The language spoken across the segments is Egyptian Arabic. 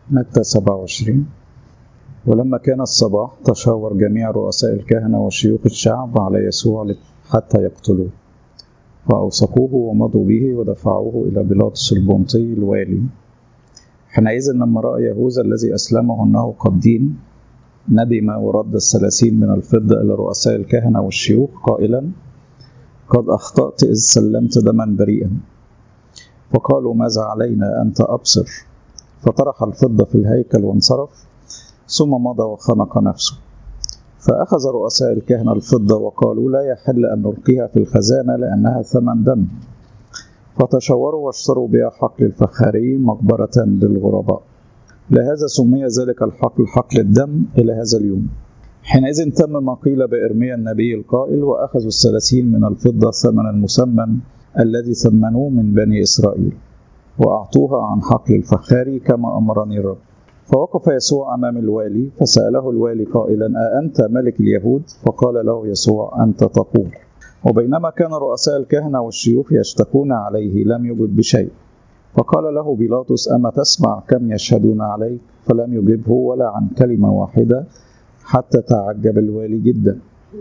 متى 27 ولما كان الصباح تشاور جميع رؤساء الكهنة وشيوخ الشعب على يسوع حتى يقتلوه فأوثقوه ومضوا به ودفعوه إلى بيلاطس البنطي الوالي حينئذ لما رأى يهوذا الذي أسلمه أنه قد دين ندم ورد الثلاثين من الفضة إلى رؤساء الكهنة والشيوخ قائلا قد أخطأت إذ سلمت دما بريئا فقالوا ماذا علينا أنت أبصر فطرح الفضة في الهيكل وانصرف ثم مضى وخنق نفسه فأخذ رؤساء الكهنة الفضة وقالوا لا يحل أن نلقيها في الخزانة لأنها ثمن دم فتشاوروا واشتروا بها حقل الفخاري مقبرة للغرباء لهذا سمي ذلك الحقل حقل الدم إلى هذا اليوم حينئذ تم ما قيل بإرميا النبي القائل وأخذوا الثلاثين من الفضة ثمنا مسمى الذي ثمنوه من بني إسرائيل وأعطوها عن حقل الفخاري كما أمرني الرب فوقف يسوع أمام الوالي فسأله الوالي قائلا أأنت ملك اليهود؟ فقال له يسوع أنت تقول وبينما كان رؤساء الكهنة والشيوخ يشتكون عليه لم يجب بشيء فقال له بيلاطس أما تسمع كم يشهدون عليك فلم يجبه ولا عن كلمة واحدة حتى تعجب الوالي جدا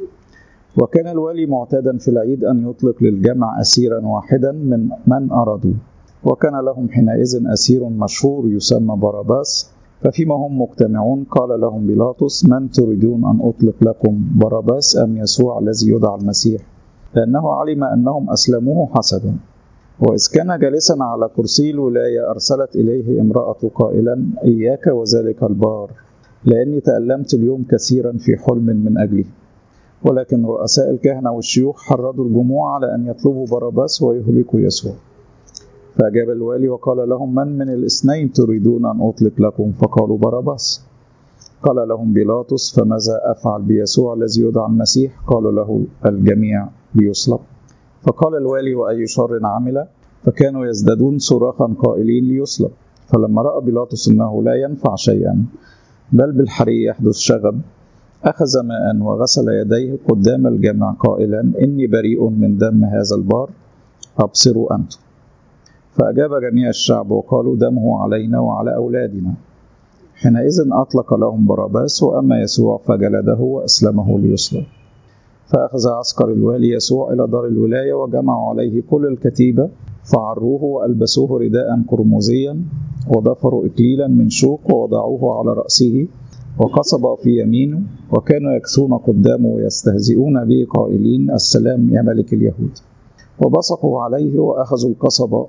وكان الوالي معتادا في العيد أن يطلق للجمع أسيرا واحدا من من أرادوا وكان لهم حينئذ أسير مشهور يسمى باراباس ففيما هم مجتمعون قال لهم بيلاطس من تريدون أن أطلق لكم باراباس أم يسوع الذي يدعى المسيح لأنه علم أنهم أسلموه حسدا وإذ كان جالسا على كرسي الولاية أرسلت إليه امرأة قائلا إياك وذلك البار لأني تألمت اليوم كثيرا في حلم من أجله ولكن رؤساء الكهنة والشيوخ حرضوا الجموع على أن يطلبوا باراباس ويهلكوا يسوع فأجاب الوالي وقال لهم من من الاثنين تريدون أن أطلق لكم فقالوا باراباس قال لهم بيلاطس فماذا أفعل بيسوع الذي يدعى المسيح قالوا له الجميع ليصلب فقال الوالي وأي شر عمل فكانوا يزدادون صراخا قائلين ليصلب فلما رأى بيلاطس أنه لا ينفع شيئا بل بالحري يحدث شغب أخذ ماء وغسل يديه قدام الجمع قائلا إني بريء من دم هذا البار أبصروا أنتم فأجاب جميع الشعب وقالوا دمه علينا وعلى أولادنا حينئذ أطلق لهم باراباس وأما يسوع فجلده وأسلمه ليصلب فأخذ عسكر الوالي يسوع إلى دار الولاية وجمعوا عليه كل الكتيبة فعروه وألبسوه رداء قرمزيا وضفروا إكليلا من شوك ووضعوه على رأسه وقصب في يمينه وكانوا يكثون قدامه ويستهزئون به قائلين السلام يا ملك اليهود وبصقوا عليه وأخذوا القصب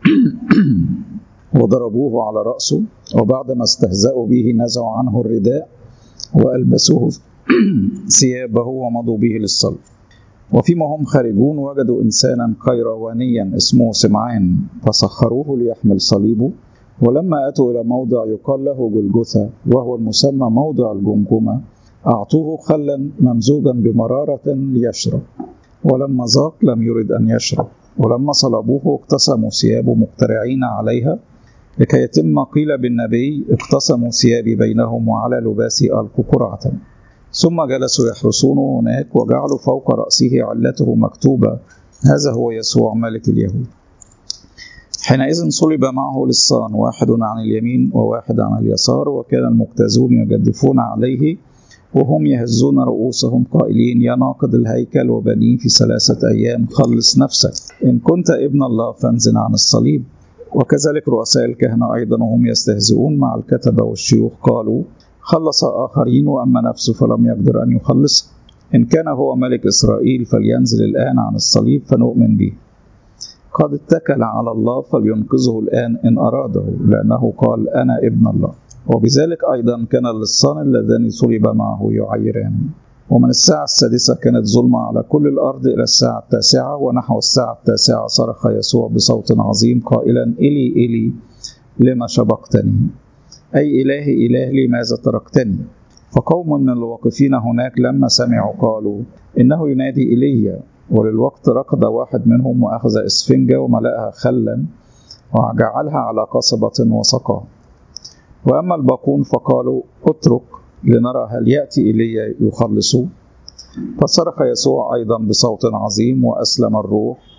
وضربوه على رأسه وبعدما استهزأوا به نزعوا عنه الرداء وألبسوه ثيابه ومضوا به للصلب وفيما هم خارجون وجدوا إنسانا قيروانيا اسمه سمعان فسخروه ليحمل صليبه ولما أتوا إلى موضع يقال له جلجثة وهو المسمى موضع الجمجمة أعطوه خلا ممزوجا بمرارة ليشرب ولما ذاق لم يرد أن يشرب ولما صلبوه اقتسموا ثيابه مقترعين عليها لكي يتم ما قيل بالنبي اقتسموا ثيابي بينهم وعلى لباسي ألقوا قرعة ثم جلسوا يحرسونه هناك وجعلوا فوق رأسه علته مكتوبة هذا هو يسوع ملك اليهود حينئذ صلب معه لصان واحد عن اليمين وواحد عن اليسار وكان المجتازون يجدفون عليه وهم يهزون رؤوسهم قائلين يا ناقض الهيكل وبنيه في ثلاثة أيام خلص نفسك إن كنت ابن الله فانزل عن الصليب وكذلك رؤساء الكهنة أيضا وهم يستهزئون مع الكتبة والشيوخ قالوا خلص آخرين وأما نفسه فلم يقدر أن يخلص إن كان هو ملك إسرائيل فلينزل الآن عن الصليب فنؤمن به قد اتكل على الله فلينقذه الآن إن أراده لأنه قال أنا ابن الله وبذلك أيضا كان اللصان اللذان صلب معه يعيران ومن الساعة السادسة كانت ظلمة على كل الأرض إلى الساعة التاسعة ونحو الساعة التاسعة صرخ يسوع بصوت عظيم قائلا إلي إلي لما شبقتني أي إلهي إله لماذا تركتني فقوم من الواقفين هناك لما سمعوا قالوا إنه ينادي إيليا وللوقت ركض واحد منهم وأخذ إسفنجة وملأها خلا وجعلها على قصبة وسقاها وأما الباقون فقالوا اترك لنرى هل يأتي إيليا يخلصه فصرخ يسوع أيضا بصوت عظيم وأسلم الروح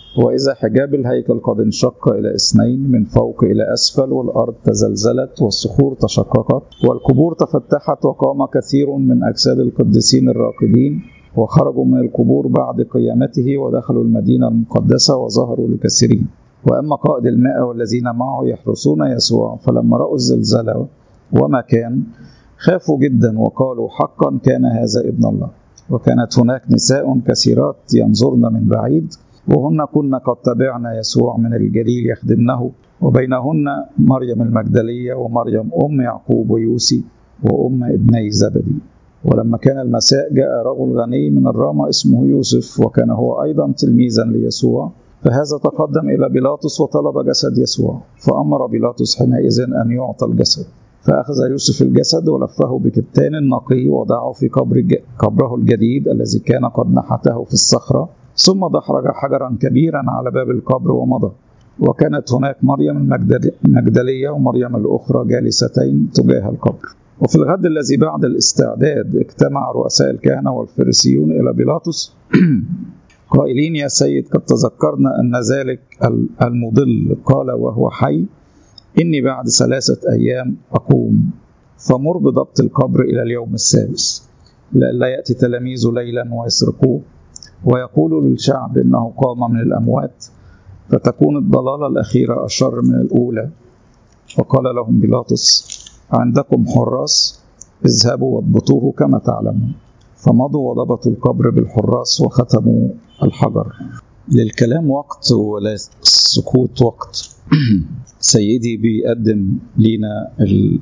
وإذا حجاب الهيكل قد انشق إلى اثنين من فوق إلى أسفل والأرض تزلزلت والصخور تشققت والقبور تفتحت وقام كثير من أجساد القديسين الراقدين وخرجوا من القبور بعد قيامته ودخلوا المدينة المقدسة وظهروا لكثيرين وأما قائد الماء والذين معه يحرسون يسوع فلما رأوا الزلزلة وما كان خافوا جدا وقالوا حقا كان هذا ابن الله وكانت هناك نساء كثيرات ينظرن من بعيد وهن كن قد تبعن يسوع من الجليل يخدمنه وبينهن مريم المجدلية ومريم أم يعقوب ويوسي وأم ابني زبدي ولما كان المساء جاء رجل غني من الرامة اسمه يوسف وكان هو أيضا تلميذا ليسوع فهذا تقدم إلى بيلاطس وطلب جسد يسوع فأمر بيلاطس حينئذ أن يعطى الجسد فأخذ يوسف الجسد ولفه بكتان نقي وضعه في قبر قبره الجديد الذي كان قد نحته في الصخرة ثم دحرج حجرا كبيرا على باب القبر ومضى وكانت هناك مريم المجدلية ومريم الأخرى جالستين تجاه القبر وفي الغد الذي بعد الاستعداد اجتمع رؤساء الكهنة والفريسيون إلى بيلاطس قائلين يا سيد قد تذكرنا أن ذلك المضل قال وهو حي إني بعد ثلاثة أيام أقوم فمر بضبط القبر إلى اليوم الثالث لئلا يأتي تلاميذه ليلا ويسرقوه ويقول للشعب إنه قام من الأموات فتكون الضلالة الأخيرة أشر من الأولى وقال لهم بيلاطس عندكم حراس اذهبوا واضبطوه كما تعلمون فمضوا وضبطوا القبر بالحراس وختموا الحجر للكلام وقت وللسكوت وقت سيدي بيقدم لينا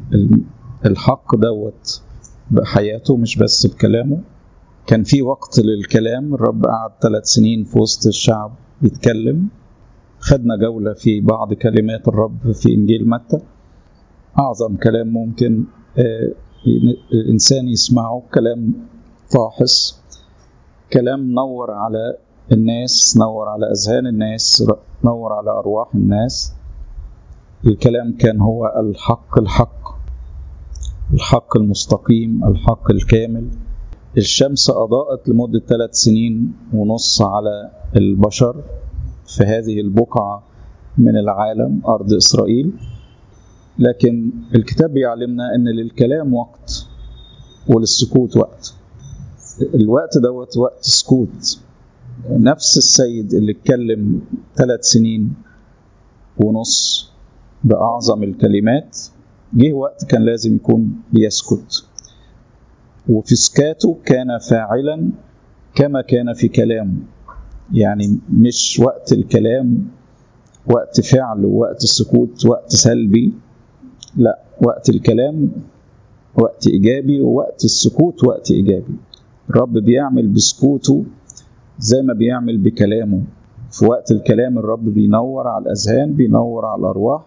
الحق دوت بحياته مش بس بكلامه كان في وقت للكلام الرب قعد ثلاث سنين في وسط الشعب بيتكلم خدنا جولة في بعض كلمات الرب في إنجيل متى أعظم كلام ممكن الإنسان يسمعه كلام فاحص كلام نور على الناس نور على أذهان الناس نور على أرواح الناس الكلام كان هو الحق الحق الحق المستقيم الحق الكامل الشمس أضاءت لمدة ثلاث سنين ونص على البشر في هذه البقعة من العالم أرض إسرائيل لكن الكتاب بيعلمنا أن للكلام وقت وللسكوت وقت الوقت دوت وقت سكوت نفس السيد اللي اتكلم ثلاث سنين ونص بأعظم الكلمات جه وقت كان لازم يكون بيسكت وفي سكاته كان فاعلا كما كان في كلامه يعني مش وقت الكلام وقت فعل ووقت السكوت وقت سلبي لا وقت الكلام وقت إيجابي ووقت السكوت وقت إيجابي الرب بيعمل بسكوته زي ما بيعمل بكلامه في وقت الكلام الرب بينور على الأذهان بينور على الأرواح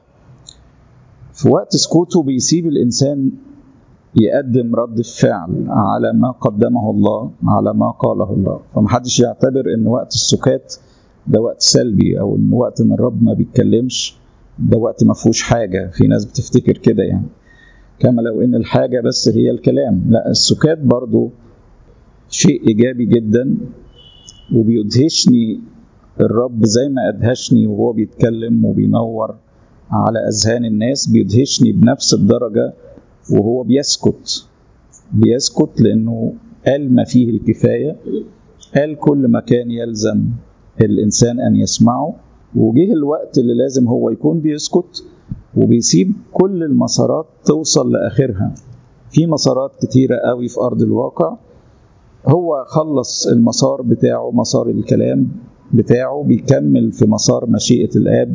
في وقت سكوته بيسيب الإنسان يقدم رد فعل على ما قدمه الله على ما قاله الله فمحدش يعتبر ان وقت السكات ده وقت سلبي او ان وقت ان الرب ما بيتكلمش ده وقت ما فيهوش حاجه في ناس بتفتكر كده يعني كما لو ان الحاجه بس هي الكلام لا السكات برضو شيء ايجابي جدا وبيدهشني الرب زي ما ادهشني وهو بيتكلم وبينور على اذهان الناس بيدهشني بنفس الدرجه وهو بيسكت بيسكت لانه قال ما فيه الكفايه قال كل ما كان يلزم الانسان ان يسمعه وجه الوقت اللي لازم هو يكون بيسكت وبيسيب كل المسارات توصل لاخرها في مسارات كتيره قوي في ارض الواقع هو خلص المسار بتاعه مسار الكلام بتاعه بيكمل في مسار مشيئه الاب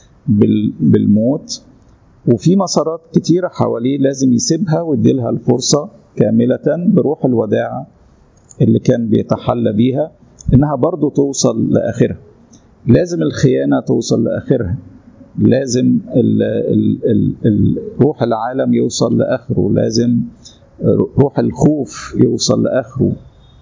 بالموت وفي مسارات كتيرة حواليه لازم يسيبها ويديلها الفرصة كاملة بروح الوداعة اللي كان بيتحلى بيها إنها برضو توصل لآخرها لازم الخيانة توصل لآخرها لازم ال ال ال ال روح العالم يوصل لآخره لازم روح الخوف يوصل لآخره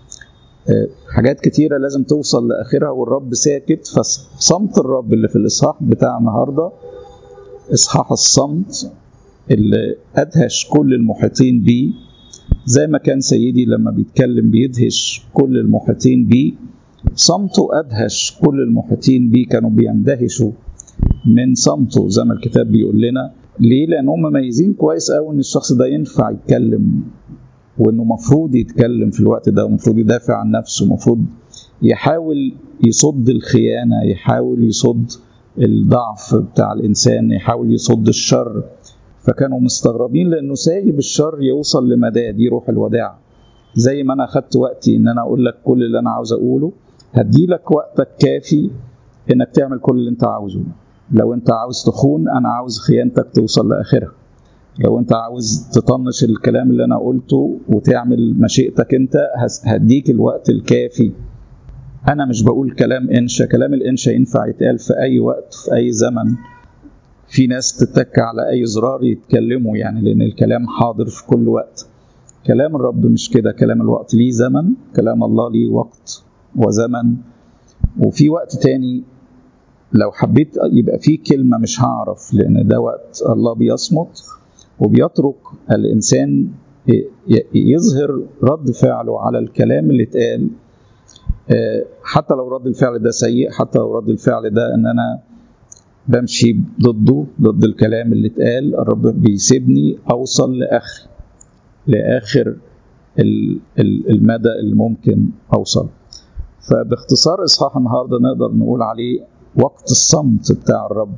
حاجات كتيرة لازم توصل لآخرها والرب ساكت فصمت الرب اللي في الإصحاح بتاع النهارده إصحاح الصمت اللي أدهش كل المحيطين بيه زي ما كان سيدي لما بيتكلم بيدهش كل المحيطين بيه صمته أدهش كل المحيطين بيه كانوا بيندهشوا من صمته زي ما الكتاب بيقول لنا ليه؟ لأن هم مميزين كويس قوي إن الشخص ده ينفع يتكلم وإنه مفروض يتكلم في الوقت ده ومفروض يدافع عن نفسه مفروض يحاول يصد الخيانة يحاول يصد الضعف بتاع الإنسان يحاول يصد الشر فكانوا مستغربين لأنه سايب الشر يوصل لمدى دي روح الوداع زي ما أنا أخدت وقتي إن أنا أقول لك كل اللي أنا عاوز أقوله هديلك وقتك كافي إنك تعمل كل اللي أنت عاوزه لو أنت عاوز تخون أنا عاوز خيانتك توصل لآخرها لو أنت عاوز تطنش الكلام اللي أنا قلته وتعمل مشيئتك أنت هديك الوقت الكافي أنا مش بقول كلام إنشا كلام الإنشا ينفع يتقال في أي وقت في أي زمن في ناس تتك على أي زرار يتكلموا يعني لأن الكلام حاضر في كل وقت كلام الرب مش كده كلام الوقت ليه زمن كلام الله ليه وقت وزمن وفي وقت تاني لو حبيت يبقى في كلمة مش هعرف لأن ده وقت الله بيصمت وبيترك الإنسان يظهر رد فعله على الكلام اللي اتقال حتى لو رد الفعل ده سيء حتى لو رد الفعل ده ان انا بمشي ضده ضد الكلام اللي اتقال الرب بيسيبني اوصل لاخر لاخر المدى اللي ممكن اوصل فباختصار اصحاح النهارده نقدر نقول عليه وقت الصمت بتاع الرب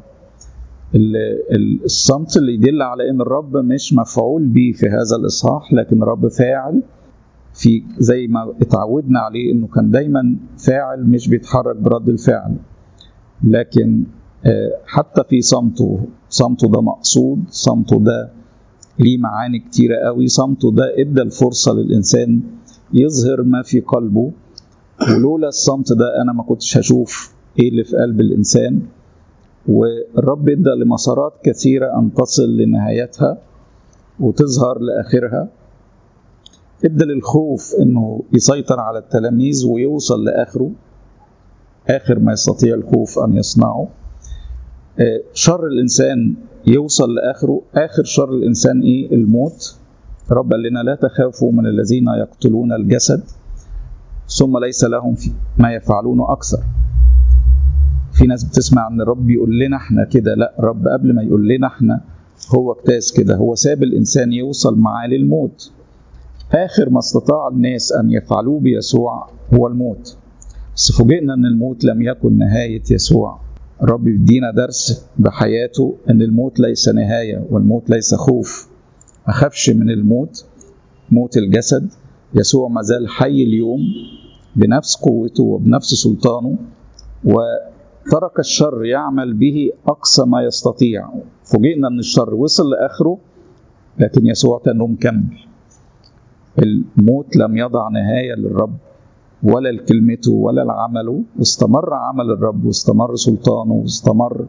الصمت اللي يدل على ان الرب مش مفعول به في هذا الاصحاح لكن الرب فاعل في زي ما اتعودنا عليه انه كان دايما فاعل مش بيتحرك برد الفعل لكن حتى في صمته صمته ده مقصود صمته ده ليه معاني كتيرة قوي صمته ده ادى الفرصة للإنسان يظهر ما في قلبه ولولا الصمت ده أنا ما كنتش هشوف إيه اللي في قلب الإنسان والرب ادى لمسارات كثيرة أن تصل لنهايتها وتظهر لآخرها ادى للخوف انه يسيطر على التلاميذ ويوصل لاخره اخر ما يستطيع الخوف ان يصنعه شر الانسان يوصل لاخره اخر شر الانسان ايه الموت رب قال لنا لا تخافوا من الذين يقتلون الجسد ثم ليس لهم ما يفعلونه اكثر في ناس بتسمع ان الرب يقول لنا احنا كده لا الرب قبل ما يقول لنا احنا هو اجتاز كده هو ساب الانسان يوصل معاه للموت آخر ما استطاع الناس أن يفعلوه بيسوع هو الموت بس فوجئنا أن الموت لم يكن نهاية يسوع الرب يدينا درس بحياته أن الموت ليس نهاية والموت ليس خوف ما خافش من الموت موت الجسد يسوع ما زال حي اليوم بنفس قوته وبنفس سلطانه وترك الشر يعمل به أقصى ما يستطيع فوجئنا أن الشر وصل لآخره لكن يسوع كان مكمل الموت لم يضع نهاية للرب ولا لكلمته ولا لعمله واستمر عمل الرب واستمر سلطانه واستمر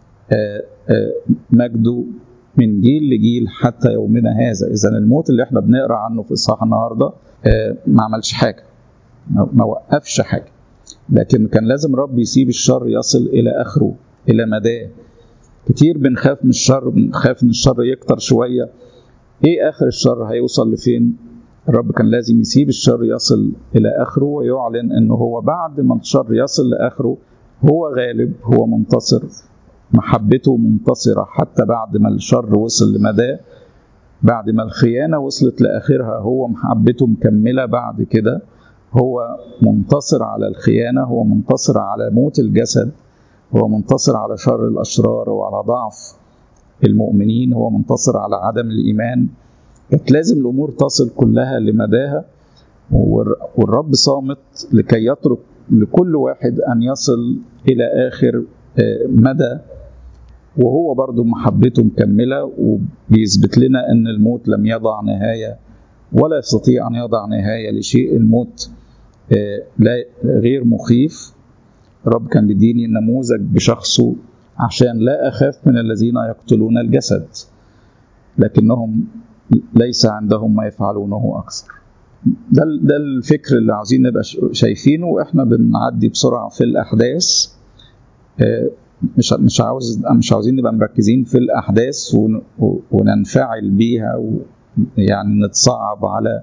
مجده من جيل لجيل حتى يومنا هذا إذا الموت اللي احنا بنقرأ عنه في إصحاح النهاردة ما عملش حاجة ما وقفش حاجة لكن كان لازم الرب يسيب الشر يصل إلى آخره إلى مداه كتير بنخاف من الشر بنخاف ان الشر يكتر شوية ايه اخر الشر هيوصل لفين الرب كان لازم يسيب الشر يصل إلى آخره ويعلن أنه هو بعد ما الشر يصل لآخره هو غالب هو منتصر محبته منتصرة حتى بعد ما الشر وصل لمداه بعد ما الخيانة وصلت لآخرها هو محبته مكملة بعد كده هو منتصر على الخيانة هو منتصر على موت الجسد هو منتصر على شر الأشرار وعلى ضعف المؤمنين هو منتصر على عدم الإيمان كانت لازم الامور تصل كلها لمداها والرب صامت لكي يترك لكل واحد ان يصل الى اخر مدى وهو برضو محبته مكملة وبيثبت لنا أن الموت لم يضع نهاية ولا يستطيع أن يضع نهاية لشيء الموت لا غير مخيف رب كان بيديني نموذج بشخصه عشان لا أخاف من الذين يقتلون الجسد لكنهم ليس عندهم ما يفعلونه أكثر ده ده الفكر اللي عاوزين نبقى شايفينه واحنا بنعدي بسرعه في الاحداث مش مش عاوز مش عاوزين نبقى مركزين في الاحداث وننفعل بيها ويعني نتصعب على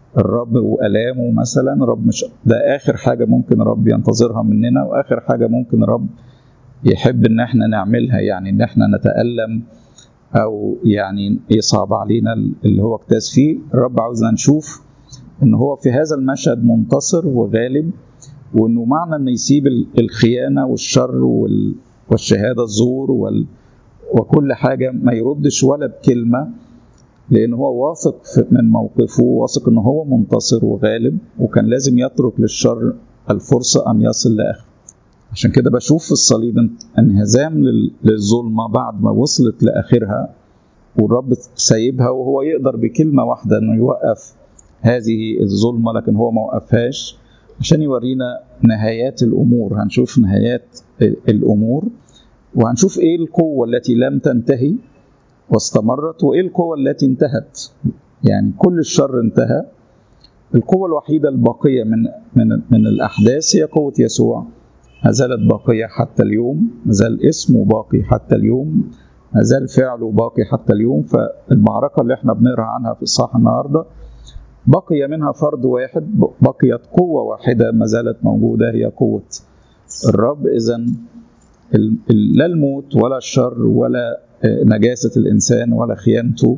الرب والامه مثلا رب مش ده اخر حاجه ممكن رب ينتظرها مننا واخر حاجه ممكن رب يحب ان احنا نعملها يعني ان احنا نتالم او يعني يصعب علينا اللي هو اجتاز فيه الرب عاوزنا نشوف ان هو في هذا المشهد منتصر وغالب وانه معنى انه يسيب الخيانه والشر والشهاده الزور وال وكل حاجه ما يردش ولا بكلمه لان هو واثق من موقفه واثق ان هو منتصر وغالب وكان لازم يترك للشر الفرصه ان يصل لاخره عشان كده بشوف في الصليب انهزام للظلمه بعد ما وصلت لاخرها والرب سايبها وهو يقدر بكلمه واحده انه يوقف هذه الظلمه لكن هو ما وقفهاش عشان يورينا نهايات الامور هنشوف نهايات الامور وهنشوف ايه القوه التي لم تنتهي واستمرت وايه القوه التي انتهت يعني كل الشر انتهى القوه الوحيده الباقيه من من من الاحداث هي قوه يسوع ما زالت باقيه حتى اليوم ما زال اسمه باقي حتى اليوم ما زال فعله باقي حتى اليوم فالمعركه اللي احنا بنقرا عنها في الصح النهارده بقي منها فرد واحد بقيت قوة واحدة ما زالت موجودة هي قوة الرب إذا لا الموت ولا الشر ولا نجاسة الإنسان ولا خيانته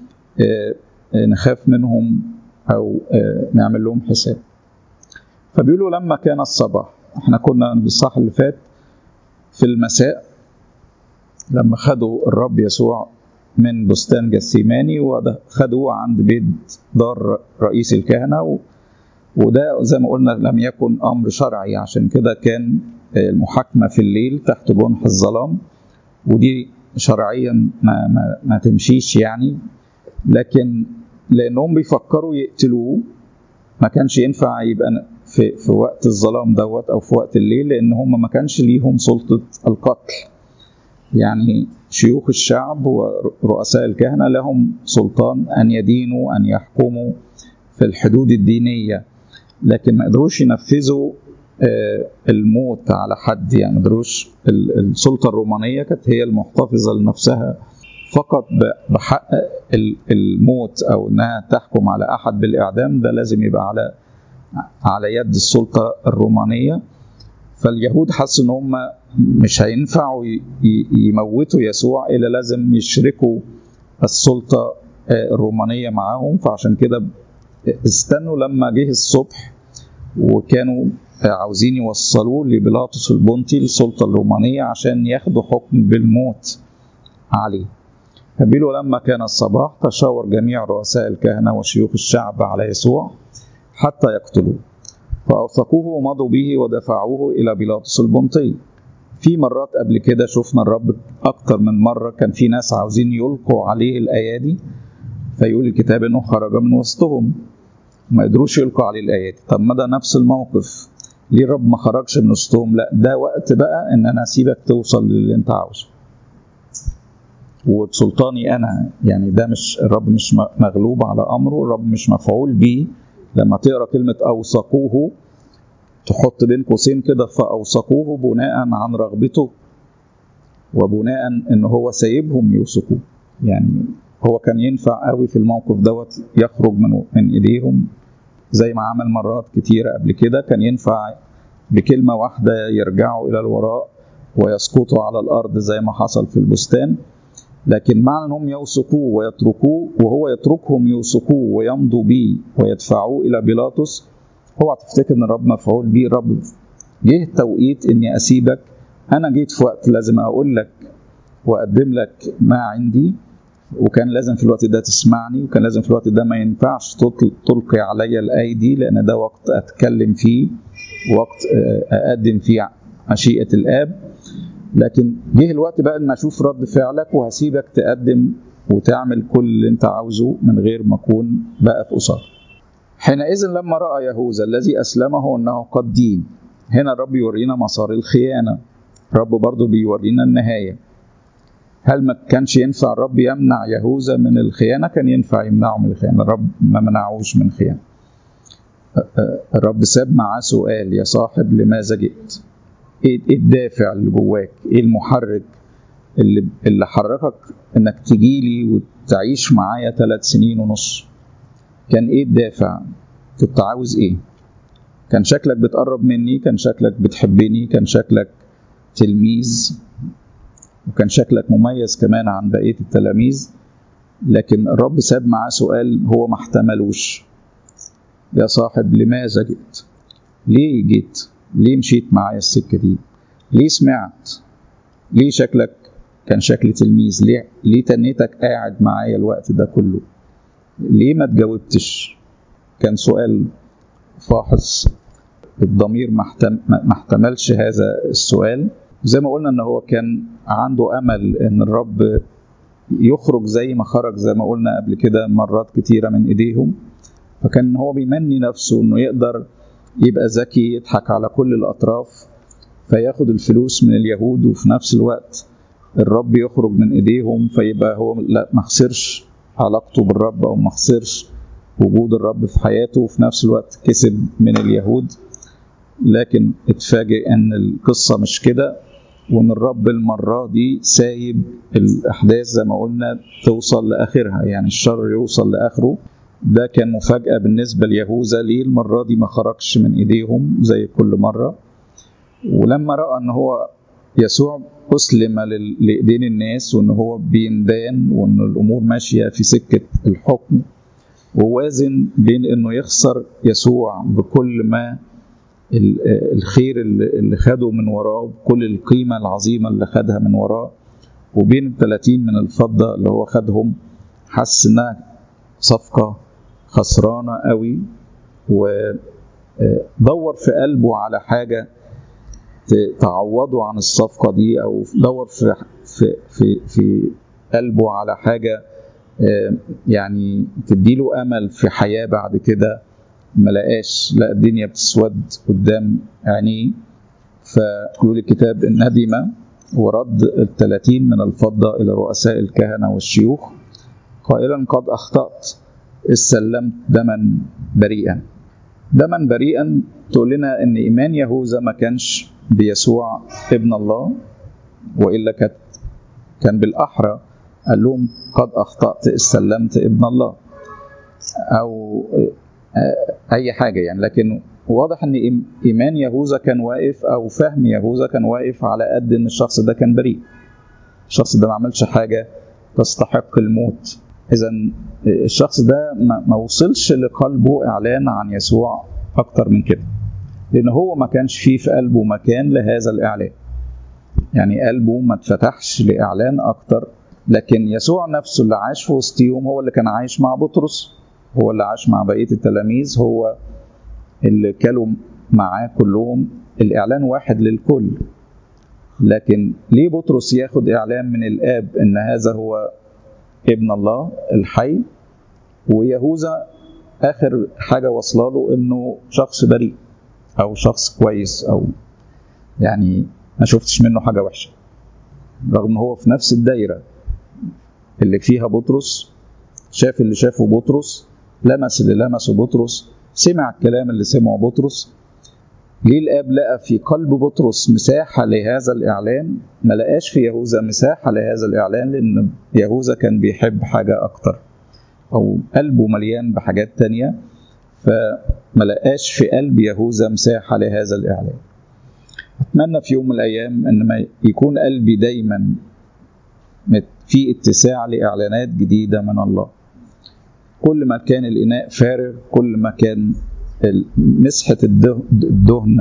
نخاف منهم أو نعمل لهم حساب فبيقولوا لما كان الصباح احنا كنا بالصح اللي فات في المساء لما خدوا الرب يسوع من بستان جسيماني وخدوه عند بيت دار رئيس الكهنه و... وده زي ما قلنا لم يكن امر شرعي عشان كده كان المحاكمه في الليل تحت جنح الظلام ودي شرعيا ما, ما, ما تمشيش يعني لكن لانهم بيفكروا يقتلوه ما كانش ينفع يبقى في, في وقت الظلام دوت او في وقت الليل لان هم ما كانش ليهم سلطه القتل يعني شيوخ الشعب ورؤساء الكهنه لهم سلطان ان يدينوا ان يحكموا في الحدود الدينيه لكن ما قدروش ينفذوا الموت على حد يعني ما قدروش السلطه الرومانيه كانت هي المحتفظه لنفسها فقط بحق الموت او انها تحكم على احد بالاعدام ده لازم يبقى على على يد السلطه الرومانيه فاليهود حسوا ان هم مش هينفعوا يموتوا يسوع الا لازم يشركوا السلطه الرومانيه معاهم فعشان كده استنوا لما جه الصبح وكانوا عاوزين يوصلوه لبيلاطس البنطي السلطه الرومانيه عشان ياخدوا حكم بالموت عليه فبيقولوا لما كان الصباح تشاور جميع رؤساء الكهنه وشيوخ الشعب على يسوع حتى يقتلوه فأوثقوه ومضوا به ودفعوه إلى بيلاطس البنطي في مرات قبل كده شفنا الرب أكتر من مرة كان في ناس عاوزين يلقوا عليه الأيادي فيقول الكتاب إنه خرج من وسطهم ما قدروش يلقوا عليه الأيادي طب ما ده نفس الموقف ليه الرب ما خرجش من وسطهم لا ده وقت بقى إن أنا أسيبك توصل للي أنت عاوزه وبسلطاني أنا يعني ده مش الرب مش مغلوب على أمره الرب مش مفعول بيه لما تقرا كلمه اوثقوه تحط بين قوسين كده فاوثقوه بناء عن رغبته وبناء ان هو سايبهم يوثقوه يعني هو كان ينفع قوي في الموقف دوت يخرج من من ايديهم زي ما عمل مرات كتيره قبل كده كان ينفع بكلمه واحده يرجعوا الى الوراء ويسقطوا على الارض زي ما حصل في البستان لكن معنى انهم يوثقوه ويتركوه وهو يتركهم يوثقوه ويمضوا به ويدفعوه الى بيلاطس اوعى تفتكر ان الرب مفعول بيه الرب جه التوقيت اني اسيبك انا جيت في وقت لازم اقول لك واقدم لك ما عندي وكان لازم في الوقت ده تسمعني وكان لازم في الوقت ده ما ينفعش تلقي علي الايدي لان ده وقت اتكلم فيه وقت اقدم فيه مشيئه الاب لكن جه الوقت بقى ان اشوف رد فعلك وهسيبك تقدم وتعمل كل اللي انت عاوزه من غير ما اكون بقى في قصار حينئذ لما راى يهوذا الذي اسلمه انه قد دين هنا الرب يورينا مسار الخيانه الرب برضه بيورينا النهايه هل ما كانش ينفع الرب يمنع يهوذا من الخيانه كان ينفع يمنعه من الخيانه الرب ما منعوش من خيانه الرب ساب معاه سؤال يا صاحب لماذا جئت ايه الدافع اللي جواك ايه المحرك اللي اللي حركك انك تجي لي وتعيش معايا ثلاث سنين ونص كان ايه الدافع كنت عاوز ايه كان شكلك بتقرب مني كان شكلك بتحبني كان شكلك تلميذ وكان شكلك مميز كمان عن بقية التلاميذ لكن الرب ساب معاه سؤال هو ما احتملوش يا صاحب لماذا جئت ليه جيت ليه مشيت معايا السكة دي ليه سمعت ليه شكلك كان شكل تلميذ ليه ليه تنيتك قاعد معايا الوقت ده كله ليه ما تجاوبتش كان سؤال فاحص الضمير ما احتملش هذا السؤال زي ما قلنا ان هو كان عنده امل ان الرب يخرج زي ما خرج زي ما قلنا قبل كده مرات كتيره من ايديهم فكان هو بيمني نفسه انه يقدر يبقى ذكي يضحك على كل الاطراف فياخد الفلوس من اليهود وفي نفس الوقت الرب يخرج من ايديهم فيبقى هو لا ما خسرش علاقته بالرب او ما خسرش وجود الرب في حياته وفي نفس الوقت كسب من اليهود لكن اتفاجئ ان القصه مش كده وان الرب المره دي سايب الاحداث زي ما قلنا توصل لاخرها يعني الشر يوصل لاخره ده كان مفاجاه بالنسبه ليهوذا ليه المره دي ما خرجش من ايديهم زي كل مره ولما راى ان هو يسوع اسلم لايدين الناس وان هو بيندان وان الامور ماشيه في سكه الحكم ووازن بين انه يخسر يسوع بكل ما الخير اللي خده من وراه بكل القيمة العظيمة اللي خدها من وراه وبين الثلاثين من الفضة اللي هو خدهم حس انها صفقة خسرانة قوي ودور في قلبه على حاجة تعوضه عن الصفقة دي أو دور في في في, في قلبه على حاجة يعني تديله أمل في حياة بعد كده ما لقاش لا الدنيا بتسود قدام عينيه فيقول الكتاب إن ندم ورد الثلاثين من الفضة إلى رؤساء الكهنة والشيوخ قائلا قد أخطأت استلمت دما بريئا دما بريئا تقول لنا ان ايمان يهوذا ما كانش بيسوع ابن الله والا كانت كان بالاحرى قال لهم قد اخطات استلمت ابن الله او اي حاجه يعني لكن واضح ان ايمان يهوذا كان واقف او فهم يهوذا كان واقف على قد ان الشخص ده كان بريء الشخص ده ما عملش حاجه تستحق الموت اذا الشخص ده ما وصلش لقلبه اعلان عن يسوع اكتر من كده لان هو ما كانش فيه في قلبه مكان لهذا الاعلان يعني قلبه ما اتفتحش لاعلان اكتر لكن يسوع نفسه اللي عاش في وسطيهم هو اللي كان عايش مع بطرس هو اللي عاش مع بقيه التلاميذ هو اللي كانوا معاه كلهم الاعلان واحد للكل لكن ليه بطرس ياخد اعلان من الاب ان هذا هو ابن الله الحي ويهوذا اخر حاجه واصله له انه شخص بريء او شخص كويس او يعني ما شفتش منه حاجه وحشه رغم ان هو في نفس الدايره اللي فيها بطرس شاف اللي شافه بطرس لمس اللي لمسه بطرس سمع الكلام اللي سمعه بطرس ليه الاب لقى في قلب بطرس مساحه لهذا الاعلان ما لقاش في يهوذا مساحه لهذا الاعلان لان يهوذا كان بيحب حاجه اكتر او قلبه مليان بحاجات تانية فما لقاش في قلب يهوذا مساحه لهذا الاعلان اتمنى في يوم من الايام ان ما يكون قلبي دايما في اتساع لاعلانات جديده من الله كل ما كان الاناء فارغ كل ما كان مسحة الدهن